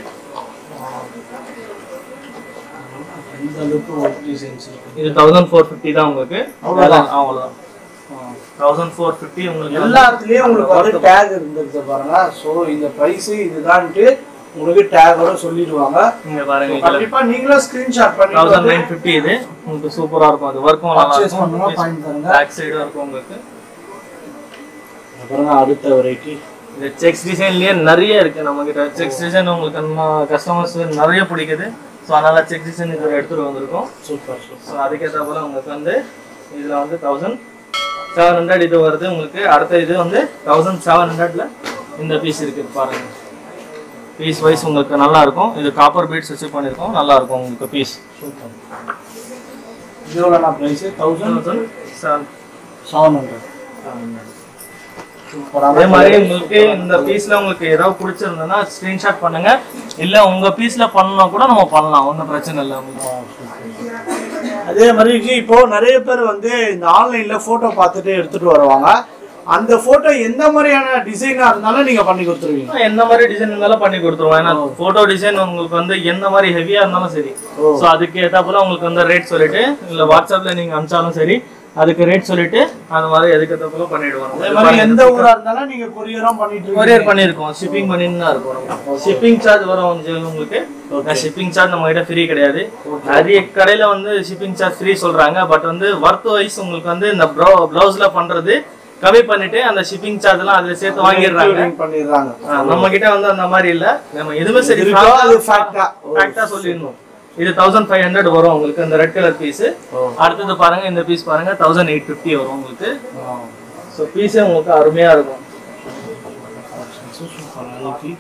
இந்த அளவுக்கு ஒர்க் டிசைன்ஸ் இருக்கு இது தௌசண்ட் ஃபோர் ஃபிஃப்டி தான் உங்களுக்கு அவ்வளவுதான். வேலை அவ்வளோதான் தௌசண்ட் ஃபோர் ஃபிஃப்டி உங்களுக்கு எல்லா இடத்துலயும் உங்களுக்கு வந்து டேக் இருந்திருக்கு பாருங்க ஸோ இந்த ப்ரைஸ் இதுதான்ட்டு உங்களுக்கு டேகோட சொல்லிடுவாங்க இங்க பாருங்க So, இதுல கண்டிப்பா நீங்களும் ஸ்கிரீன்ஷாட் பண்ணி தௌசண்ட் நைன் ஃபிஃப்டி இது உங்களுக்கு சூப்பரா இருக்கும் அது ஒர்க்கும் நல்லா Purchase பண்ணுங்க, இருக்கும் find பண்ணுங்க. பேக் சைடும் இருக்கும் உங்களுக்கு பாருங்க அடுத்த வெரைட்டி இந்த செக்ஸ் டிசைன்லயே நிறைய இருக்கு நம்ம கிட்ட செக்ஸ் டிசைன் உங்களுக்கு நம்ம கஸ்டமர்ஸ் நிறைய பிடிக்குது ஸோ அதனால செக்ஸ் டிசைன் இதில் எடுத்துட்டு வந்திருக்கோம் சூப்பர் சூப்பர் ஸோ அதுக்கேற்ற போல உங்களுக்கு வந்து இதுல வந்து தௌசண்ட் செவன் ஹண்ட்ரட் இது வருது உங்களுக்கு அடுத்த இது வந்து தௌசண்ட் செவன் ஹண்ட்ரட்ல இந்த பீஸ் இருக்குது பாருங்க பீஸ் வைஸ் உங்களுக்கு நல்லா இருக்கும் இது காப்பர் பீட்ஸ் வச்சு பண்ணியிருக்கோம் நல்லா இருக்கும் உங்களுக்கு பீஸ் சூப்பர் இதோட நான் price thousand thousand seven seven hundred அதே சூப்பரான மாதிரி உங்களுக்கு இந்த பீஸ்ல உங்களுக்கு ஏதாவது பிடிச்சிருந்ததுன்னா ஸ்கிரீன்ஷாட் பண்ணுங்க இல்ல உங்க பீஸ்ல பண்ணா கூட நம்ம பண்ணலாம் ஒன்றும் பிரச்சனை இல்லை உங்களுக்கு அதே மாதிரி ஜி, இப்போ நிறைய பேர் வந்து இந்த ஆன்லைன்ல போட்டோ பார்த்துட்டு எடுத்துட்டு வருவாங்க அந்த போட்டோ எந்த மாதிரியான டிசைனா இருந்தாலும் நீங்க பண்ணி கொடுத்துருவீங்க என்ன மாதிரி டிசைன் இருந்தாலும் பண்ணி கொடுத்துருவோம் ஏன்னா போட்டோ டிசைன் உங்களுக்கு வந்து என்ன மாதிரி ஹெவியா இருந்தாலும் சரி ஸோ அதுக்கு ஏத்தாப்புல உங்களுக்கு வந்து ரேட் சொல்லிட்டு இல்ல வாட்ஸ்அப்ல நீங்க அனுப்பிச்சாலும் சரி அதுக்கு ரேட் சொல்லிட்டு அந்த மாதிரி எதுக்கு ஏத்தாப்புல பண்ணிடுவோம் அதே மாதிரி எந்த ஊரா இருந்தாலும் நீங்க கொரியரும் பண்ணிட்டு இருக்கீங்க. கொரியர் பண்ணியிருக்கோம் ஷிப்பிங் பண்ணின்னு தான் இருக்கும் ஷிப்பிங் சார்ஜ் வரும் வந்து உங்களுக்கு ஷிப்பிங் சார்ஜ் நம்ம கிட்ட ஃப்ரீ கிடையாது நிறைய கடையில வந்து ஷிப்பிங் சார்ஜ் ஃப்ரீ சொல்றாங்க பட் வந்து ஒர்த் வைஸ் உங்களுக்கு வந்து இந்த ப்ரௌ பிளவுஸ்ல பண்றது கம்மி பண்ணிட்டு அந்த ஷிப்பிங் சார்ஜ் எல்லாம் அதுல சேர்த்து வாங்கிடுறாங்க Including பண்ணிடுறாங்க ஆ, நம்ம கிட்ட வந்து அந்த மாதிரி இல்ல நம்ம எதுவுமே சரி இருக்கோ அது fact-ஆ. ஃபேக்டா சொல்லிடணும் இது தௌசண்ட் ஃபைவ் ஹண்ட்ரட் வரும் உங்களுக்கு இந்த ரெட் கலர் பீஸ் அடுத்தது பாருங்க இந்த பீஸ் பாருங்க தௌசண்ட் எயிட் ஃபிஃப்டி வரும் உங்களுக்கு ஸோ பீஸே உங்களுக்கு அருமையா இருக்கும் சூப்பர் அன்னைக்கு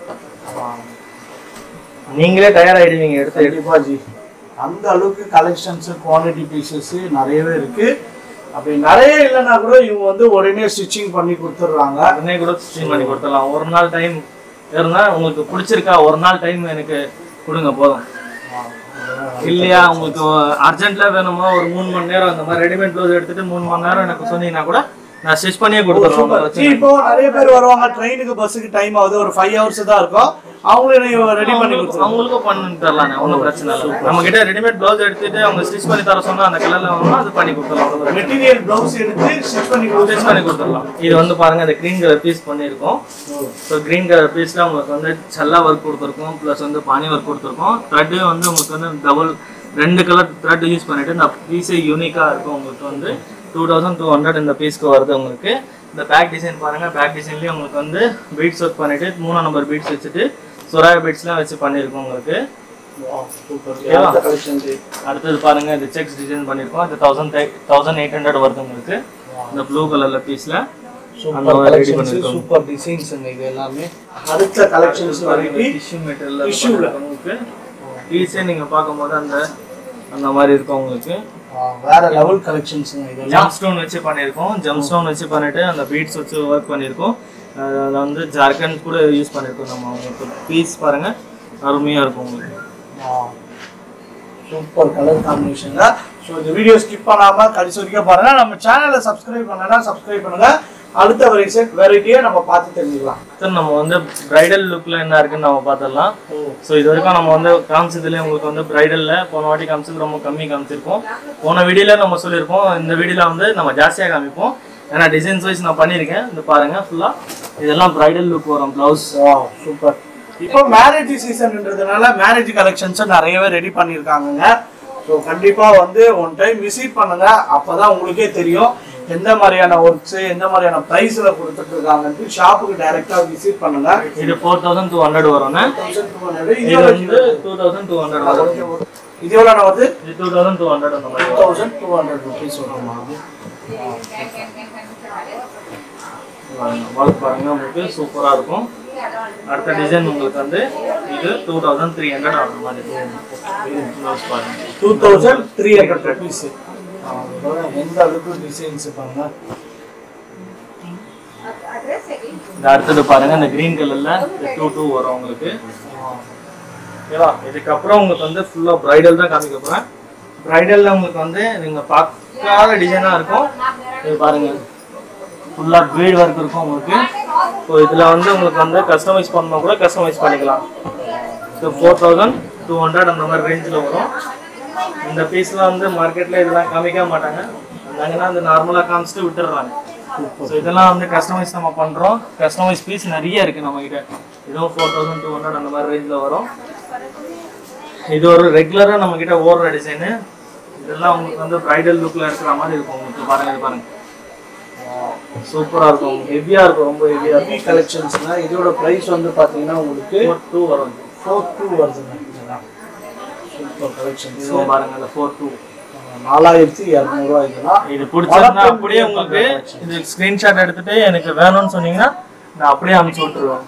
நீங்களே தயாராயிடுவீங்க எடுத்து எடுத்து கண்டிப்பா ஜி அந்த அளவுக்கு கலெக்ஷன்ஸ் குவாலிட்டி பீசஸ் நிறையவே இருக்கு அப்படி நிறைய இல்லைன்னா கூட இவங்க வந்து உடனே ஸ்டிச்சிங் பண்ணி கொடுத்துட்றாங்க உடனே கூட ஸ்டிச்சிங் பண்ணி கொடுத்துடலாம் ஒரு நாள் டைம் இருந்தா உங்களுக்கு பிடிச்சிருக்கா ஒரு நாள் டைம் எனக்கு கொடுங்க போதும் இல்லையா உங்களுக்கு அர்ஜென்ட்ல வேணுமா ஒரு மூணு மணி நேரம் அந்த மாதிரி ரெடிமேட் ப்ளவுஸ் எடுத்துட்டு மூணு மணி நேரம் எனக்கு சொன்னீங்கன்னா கூட நான் ஸ்டிச் பண்ணியே கொடுத்துருவேன் ஒண்ணும் பிரச்சனை ஜி, இப்போ நிறைய பேர் வருவாங்க ட்ரெயினுக்கு பஸ்ஸுக்கு டைம் ஆகுது ஒரு ஃபைவ் ஹவர்ஸ் தான் இருக்கும் அவங்களும் ரெடி பண்ணி அவங்களுக்கு- கொடுத்துருவாங்க அவங்களுக்கும் பண்ணி தரலாம் ஒன்றும் பிரச்சனை இல்லை நம்ம கிட்ட ரெடிமேட் ப்ளவுஸ் எடுத்துட்டு அவங்க ஸ்டிச் பண்ணி தர சொன்னா அந்த கலர்ல வேணும்னா அது பண்ணி கொடுத்துடலாம் ஒண்ணும் பிரச்சனை மெட்டீரியல் பிளவுஸ் எடுத்து ஸ்டிச் பண்ணி ஸ்டிச் கொடுத்து பண்ணி கொடுத்துடலாம் இது வந்து பாருங்க இந்த கிரீன் கலர் பீஸ் பண்ணியிருக்கோம் ஸோ கிரீன் கலர் பீஸ்ல உங்களுக்கு வந்து சல்லா ஒர்க் கொடுத்துருக்கோம் ப்ளஸ் வந்து பானி ஒர்க் கொடுத்துருக்கோம் த்ரெட்டு வந்து உங்களுக்கு வந்து டபுள் ரெண்டு கலர் த்ரெட் யூஸ் பண்ணிட்டு இந்த பீஸே யூனிக்காக இருக்கும் உங்களுக்கு வந்து டூ தௌசண்ட் டூ ஹண்ட்ரட் இந்த பீஸ்க்கு வருது உங்களுக்கு இந்த பேக் டிசைன் பாருங்க பேக் டிசைன்லேயே உங்களுக்கு வந்து பீட்ஸ் ஒர்க் பண்ணிட்டு மூணாம் நம்பர் பீட்ஸ் வச்சுட்டு சுராய பீட்ஸ்லாம் வச்சு பண்ணியிருக்கோம் உங்களுக்கு சூப்பர் கலெக்ஷன் அடுத்தது பாருங்க இது செக்ஸ் டிசைன் பண்ணியிருக்கோம் இது தௌசண்ட் தௌசண்ட் எயிட் ஹண்ட்ரட் வருது உங்களுக்கு இந்த ப்ளூ கலர்ல பீஸ்ல அந்த சூப்பர் மாதிரி ரெடி கலெக்ஷன்ஸ் பண்ணிருக்கோம் சூப்பர் டிசைன்ஸ்ங்க இது எல்லாமே அடுத்த கலெக்ஷன்ஸ் வரைக்கும் டிஷ்யூ மெட்டீரியல் Tissue ல. உங்களுக்கு பீஸே நீங்க பார்க்கும்போது அந்த அந்த மாதிரி இருக்கும் உங்களுக்கு வேற லெவல் கலெக்ஷன்ஸ்ங்க இதெல்லாம் ஜம் ஸ்டோன் வச்சு பண்ணியிருக்கோம் ஜம் ஸ்டோன் வச்சு பண்ணிட்டு அந்த பீட்ஸ் வச்சு ஒர்க் பண்ணியிருக்கோம் அதில் வந்து ஜார்க்கண்ட் கூட யூஸ் பண்ணியிருக்கோம் நம்ம உங்களுக்கு பீஸ் பாருங்க அருமையா இருக்கும் உங்களுக்கு சூப்பர் கலர் காம்பினேஷன்ல ஸோ இந்த வீடியோ ஸ்கிப் பண்ணாம கடைசி வரைக்கும் பாருங்க நம்ம சேனலை சப்ஸ்கிரைப் பண்ணலன்னா சப்ஸ்கிரைப் பண்ணுங்க அடுத்த வெரைட்டி வெரைட்டியை நம்ம பார்த்து தெரிஞ்சுக்கலாம் அடுத்து நம்ம வந்து பிரைடல் லுக்ல என்ன இருக்குன்னு நம்ம பார்த்துடலாம் ஸோ இது வரைக்கும் நம்ம வந்து காமிச்சதுலேயே உங்களுக்கு வந்து பிரைடல்ல போன வாட்டி காமிச்சது ரொம்ப கம்மி காமிச்சிருப்போம் போன வீடியோல நம்ம சொல்லியிருப்போம் இந்த வீடியோல வந்து நம்ம ஜாஸ்தியாக காமிப்போம் ஏன்னா டிசைன்ஸ் வைஸ் நான் பண்ணியிருக்கேன் இந்த பாருங்க ஃபுல்லா இதெல்லாம் பிரைடல் லுக் வரும் ப்ளவுஸ் சூப்பர் இப்போ மேரேஜ் சீசன்ன்றதுனால மேரேஜ் கலெக்ஷன்ஸும் நிறையவே ரெடி பண்ணியிருக்காங்கங்க ஸோ கண்டிப்பாக வந்து ஒன் டைம் விசிட் பண்ணுங்க அப்பதான் உங்களுக்கே தெரியும் எந்த மாதிரியான ஒர்க்ஸ் எந்த மாதிரியான பிரைஸ்ல கொடுத்துட்டு இருக்காங்கன்ட்டு ஷாப்புக்கு டைரக்டா விசிட் பண்ணுங்க இது ஃபோர் தௌசண்ட் டூ ஹண்ட்ரட் வரும்ண்ணே இது வந்து டூ தௌசண்ட் டூ ஹண்ட்ரட் வரும் இது எவ்வளோ வருது இது டூ தௌசண்ட் டூ ஹண்ட்ரட் அந்த மாதிரி டூ வரும் தௌசண்ட் டூ ஹண்ட்ரட் ருபீஸ் வருமா ஒர்க் பாருங்க உங்களுக்கு சூப்பராக இருக்கும் அடுத்த டிசைன் உங்களுக்கு வந்து இது டூ தௌசண்ட் த்ரீ ஹண்ட்ரட் ஆகிற மாதிரி இருக்கும் ப்ளவுஸ் பாருங்க two thousand three hundred rupees எந்த அளவுக்கு டிசைன்ஸ் பாருங்க एड्रेस है कि இந்த அடுத்தது பாருங்க இந்த கிரீன் கலர்ல டூ டூ வரும் உங்களுக்கு ஓகேவா இதுக்கப்புறம் உங்களுக்கு வந்து ஃபுல்லா பிரைடல் தான் காமிக்க போறேன் பிரைடல்ல உங்களுக்கு வந்து நீங்க பார்க்காத டிசைனா இருக்கும் இது பாருங்க ஃபுல்லா பீட் ஒர்க் இருக்கும் உங்களுக்கு ஸோ இதுல வந்து உங்களுக்கு வந்து கஸ்டமைஸ் பண்ணணும் கூட கஸ்டமைஸ் பண்ணிக்கலாம் so four thousand two hundred அந்த மாதிரி ரேஞ்சில் வரும் இந்த பீஸ்லாம் வந்து மார்க்கெட்ல இதெல்லாம் காமிக்க மாட்டாங்க வந்தாங்கன்னா அந்த நார்மலாக காமிச்சிட்டு விட்டுடுறாங்க ஸோ இதெல்லாம் வந்து கஸ்டமைஸ் நம்ம பண்ணுறோம் கஸ்டமைஸ் பீஸ் நிறைய இருக்குது நம்மக்கிட்ட இதுவும் ஃபோர் தௌசண்ட் டூ ஹண்ட்ரட் அந்த மாதிரி ரேஞ்சில் வரும் இது ஒரு ரெகுலராக நம்மக்கிட்ட ஓடுற டிசைனு இதெல்லாம் உங்களுக்கு வந்து ப்ரைடல் லுக்கில் இருக்கிற மாதிரி இருக்கும் உங்களுக்கு பாருங்க இது பாருங்க சூப்பராக இருக்கும் ஹெவியாக இருக்கும் ரொம்ப ஹெவியாக ஹெவி கலெக்ஷன்ஸ்னா இதோட பிரைஸ் வந்து பாத்தீங்கன்னா உங்களுக்கு இருக்கும் டூ வரும் ஃபோர் டூ வருதுங்க சூப்பர் கலெக்ஷன்ஸ் இதுவும் பாருங்க அந்த ஃபோர் டூ நாலாயிரத்தி இரநூறுவா இதெல்லாம் இது பிடிச்சிருந்தா அப்படியே உங்களுக்கு இது ஸ்கிரீன்ஷாட் எடுத்துட்டு எனக்கு வேணும்னு சொன்னீங்கன்னா நான் அப்படியே அனுப்பிச்சு விட்டுருவேன்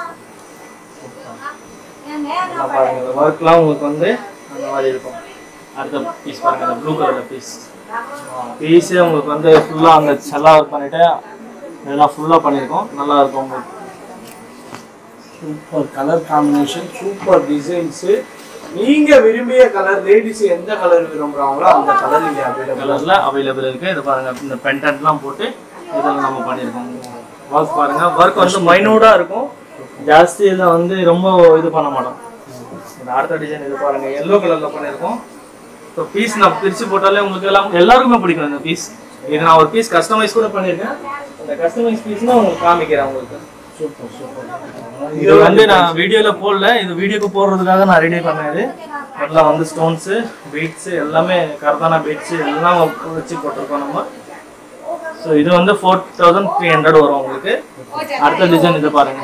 இதெல்லாம் பாருங்க இந்த ஒர்க்லாம் உங்களுக்கு வந்து அந்த மாதிரி இருக்கும் அடுத்த பீஸ் பாருங்க அந்த ப்ளூ கலர் பீஸ் பீஸே உங்களுக்கு வந்து ஃபுல்லாக அந்த செல்லா ஒர்க் பண்ணிட்டு இதெல்லாம் ஃபுல்லாக பண்ணியிருக்கோம் நல்லா இருக்கும் உங்களுக்கு super colour combination super designs நீங்க விரும்பிய கலர் லேடிஸ் எந்த கலர் விரும்புறாங்களோ அந்த கலர் இங்க அவைலபிள் கலர்ல அவைலபிள் இருக்கு இது பாருங்க இந்த பென்டன்ட்லாம் போட்டு இதெல்லாம் நம்ம பண்ணியிருக்கோம் ஒர்க் பாருங்க ஒர்க் வந்து மைனூட்டா இருக்கும் ஜாஸ்தி இதில் வந்து ரொம்ப இது பண்ண மாட்டோம் இந்த அடுத்த டிசைன் இது பாருங்க எல்லோ கலர்ல பண்ணியிருக்கோம் ஸோ பீஸ் நான் பிரிச்சு போட்டாலே உங்களுக்கு எல்லாம் எல்லாருக்குமே பிடிக்கும் இந்த பீஸ் இது நான் ஒரு பீஸ் கஸ்டமைஸ் கூட பண்ணியிருக்கேன் அந்த கஸ்டமைஸ் பீஸ் நான் உங்களுக்கு காமிக்கிறேன் உங்களுக்கு சூப்பர் சூப்பர் இது வந்து நான் வீடியோல போடல இது வீடியோக்கு போடுறதுக்காக நான் ரெடி பண்ணது எல்லாம் வந்து ஸ்டோன்ஸ் பீட்ஸ் எல்லாமே கர்தானா பீட்ஸ் எல்லாம் வச்சு போட்டிருக்கோம் நம்ம ஸோ இது வந்து ஃபோர் தௌசண்ட் த்ரீ ஹண்ட்ரட் வரும் உங்களுக்கு அடுத்த டிசைன் இது பாருங்க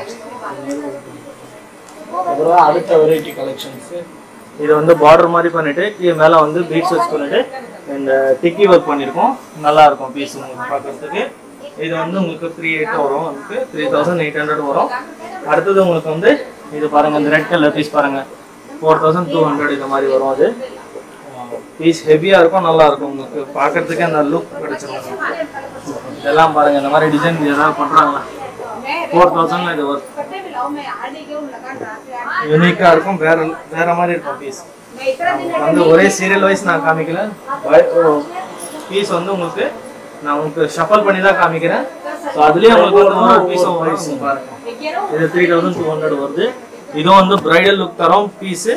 அப்புறம் அடுத்த வெரைட்டி கலெக்ஷன்ஸ் இது வந்து பார்டர் மாதிரி பண்ணிட்டு கீழே மேலே வந்து பீட்ஸ் வச்சு பண்ணிட்டு இந்த டிக்கி ஒர்க் பண்ணியிருக்கோம் நல்லா இருக்கும் பீஸ் உங்களுக்கு பார்க்கறதுக்கு இது வந்து உங்களுக்கு த்ரீ எயிட் வரும் உங்களுக்கு த்ரீ தௌசண்ட் எயிட் ஹண்ட்ரட் வரும் அடுத்தது உங்களுக்கு வந்து இது பாருங்க இந்த ரெட் கலர் பீஸ் பாருங்க ஃபோர் தௌசண்ட் டூ ஹண்ட்ரட் இது மாதிரி வரும் அது பீஸ் ஹெவியாக இருக்கும் நல்லா இருக்கும் உங்களுக்கு பார்க்கறதுக்கே அந்த லுக் கிடைச்சிரும் இதெல்லாம் பாருங்க இந்த மாதிரி டிசைன் ஏதாவது பண்ணுறாங்களா ஃபோர் தௌசண்ட்ல இது ஒர்க் पट्टे भी लाओ मैं आने के लगा ट्रांसफर யூனிக்காக இருக்கும் வேற வேற மாதிரி இருக்கும் பீஸ் मैं इतना दिन வந்து ஒரே சீரியல் வைஸ் நான் காமிக்கல பீஸ் வந்து உங்களுக்கு நான் உங்களுக்கு ஷஃபல் பண்ணி தான் காமிக்கிறேன் ஸோ அதுலேயே உங்களுக்கு வந்து ஒரு பீஸும் வரும் பாருங்க ग्यारह இது த்ரீ தௌசண்ட் டூ ஹண்ட்ரட் வருது இதுவும் வந்து பிரைடல் லுக் தரோம் பீஸு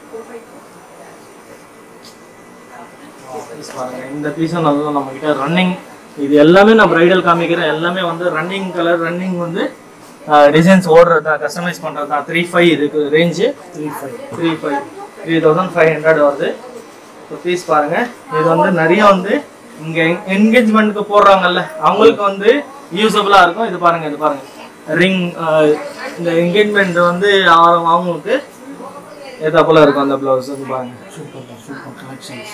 பாருங்க இந்த பீஸும் நல்லா நம்ம கிட்ட ரன்னிங் இது எல்லாமே நான் பிரைடல் காமிக்கிறேன் எல்லாமே வந்து ரன்னிங் கலர் ரன்னிங் வந்து டிசைன்ஸ் ஓடுறது தான் கஸ்டமைஸ் பண்ணுறது தான் த்ரீ ஃபைவ் இதுக்கு range three five three five three thousand five hundred வருது ஸோ பீஸ் பாருங்க இது வந்து நிறைய வந்து இங்கே என்கேஜ்மெண்ட்டுக்கு போடுறாங்கல்ல அவங்களுக்கு வந்து யூஸபுளாக இருக்கும் இது பாருங்க இது பாருங்க ரிங் இந்த என்கேஜ்மெண்ட் வந்து அவங்க- அவங்களுக்கு ஏதா போல இருக்கும் அந்த ப்ளவுஸ் வந்து பாருங்க சூப்பர் சூப்பர் கலெக்ஷன்ஸ்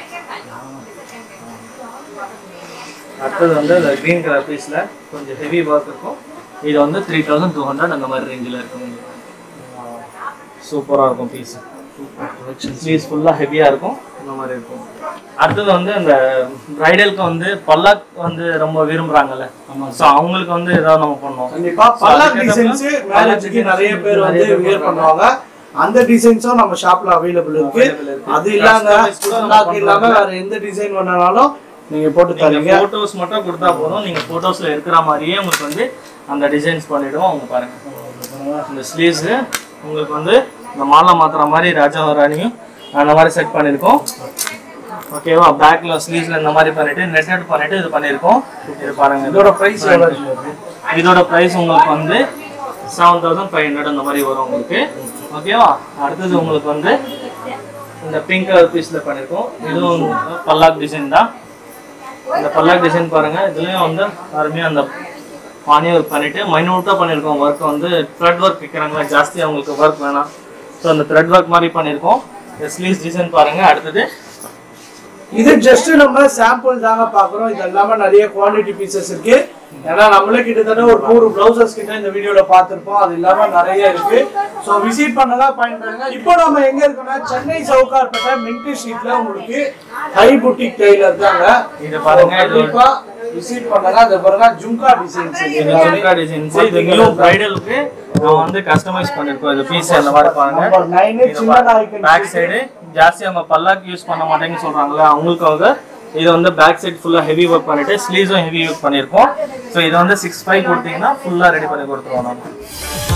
அடுத்தது வந்து இந்த க்ரீன் கலர் பீஸில் கொஞ்சம் ஹெவி ஒர்க் இருக்கும் இது வந்து த்ரீ தௌசண்ட் டூ ஹண்ட்ரட் அந்த மாதிரி ரேஞ்சில் இருக்கும் சூப்பராக இருக்கும் பீஸ் சூப்பர் கலெக்ஷன்ஸ் ஸ்லீவ்ஸ் ஃபுல்லாக ஹெவியாக இருக்கும் இந்த மாதிரி இருக்கும் அடுத்தது வந்து இந்த பிரைடலுக்கு வந்து பல்லாக் வந்து ரொம்ப விரும்புறாங்கல்ல ஸோ அவங்களுக்கு வந்து ஏதாவது நம்ம பண்ணுவோம் கண்டிப்பா பல டிசைன்ஸ் மேரேஜுக்கு நிறைய பேர் வந்து வியர் பண்ணுவாங்க அந்த டிசைன்ஸும் நம்ம ஷாப்ல அவைலபிள் இருக்கு Available இருக்கு. அது இல்லாம Customize கூட நம்ம stock இல்லாம வேற எந்த டிசைன் வேணாலும் நீங்க போட்டு தரீங்க ஃபோட்டோஸ் மட்டும் கொடுத்தா போதும் நீங்கள் ஃபோட்டோஸில் இருக்கிற மாதிரியே உங்களுக்கு வந்து அந்த டிசைன்ஸ் பண்ணிவிடுவோம் அவங்க பாருங்க இந்த ஸ்லீவ்ஸு உங்களுக்கு வந்து இந்த மாலை மாத்துற மாதிரி ராஜா ராணியும் அந்த மாதிரி செட் பண்ணியிருக்கோம் ஓகேவா பேக்ல ஸ்லீவ்ஸ்ல இந்த மாதிரி பண்ணிட்டு நெட்டட் பண்ணிட்டு இது பண்ணியிருக்கோம் இது பாருங்க இதோட பிரைஸ் எவ்வளவு வருது? இதோட ப்ரைஸ் உங்களுக்கு வந்து செவன் தௌசண்ட் ஃபைவ் ஹண்ட்ரட் அந்த மாதிரி வரும் உங்களுக்கு ஓகேவா அடுத்தது உங்களுக்கு வந்து இந்த பிங்க் கலர் பீஸில் பண்ணியிருக்கோம் இதுவும் பல்லாக் டிசைன் தான் இந்த பல்லாக் டிசைன் பாருங்க இதுலயும் வந்து அருமையா அந்த பானி ஒர்க் பண்ணிட்டு மைனூட்டா பண்ணியிருக்கோம் ஒர்க் வந்து த்ரெட் ஒர்க் விற்கிறாங்களா ஜாஸ்தி அவங்களுக்கு ஒர்க் வேணாம் ஸோ அந்த த்ரெட் ஒர்க் மாதிரி பண்ணியிருக்கோம் ஸ்லீவ்ஸ் டிசைன் பாருங்க அடுத்தது இது ஜஸ்ட் நம்ம சாம்பிள் தாங்க பாக்குறோம் இது இல்லாம நிறைய குவாலிட்டி பீசஸ் இருக்கு ஏன்னா நம்மளே கிட்டத்தட்ட ஒரு நூறு பிளவுசஸ் கிட்ட இந்த வீடியோல பார்த்திருப்போம் அது இல்லாம நிறைய இருக்கு சோ விசிட் பண்ணலாம் பயன்படுங்க இப்போ நம்ம எங்க இருக்கோம்னா சென்னை சவுகார்பேட்டை மின்டி ஸ்ட்ரீட்ல உங்களுக்கு ஹை புட்டிக் டெய்லர் தாங்க இது பாருங்க இது ஒரு- கண்டிப்பா விசிட் பண்ணுங்க அது பாருங்க ஜும்கா டிசைன்ஸ் இது ஜும்கா டிசைன்ஸ் இது நியூ பிரைடலுக்கு நான் வந்து கஸ்டமைஸ் பண்ணிருக்கோம் இது பீஸ் அந்த மாதிரி பாருங்க நம்பர் நைன் சின்ன நாய்க்கு பேக் சைடு ஜாஸ்தி அவங்க பல்லாக்கு யூஸ் பண்ண மாட்டேங்கன்னு சொல்றாங்கல்ல அவங்களுக்காக இது வந்து பேக் சைடு ஃபுல்லா ஹெவி ஒர்க் பண்ணிட்டு ஸ்லீவ்ஸும் ஹெவி ஒர்க் பண்ணியிருக்கோம் ஸோ இது வந்து சிக்ஸ் ஃபைவ் கொடுத்தீங்கன்னா ஃபுல்லா ரெடி பண்ணி கொடுத்துருவோம் நம்ம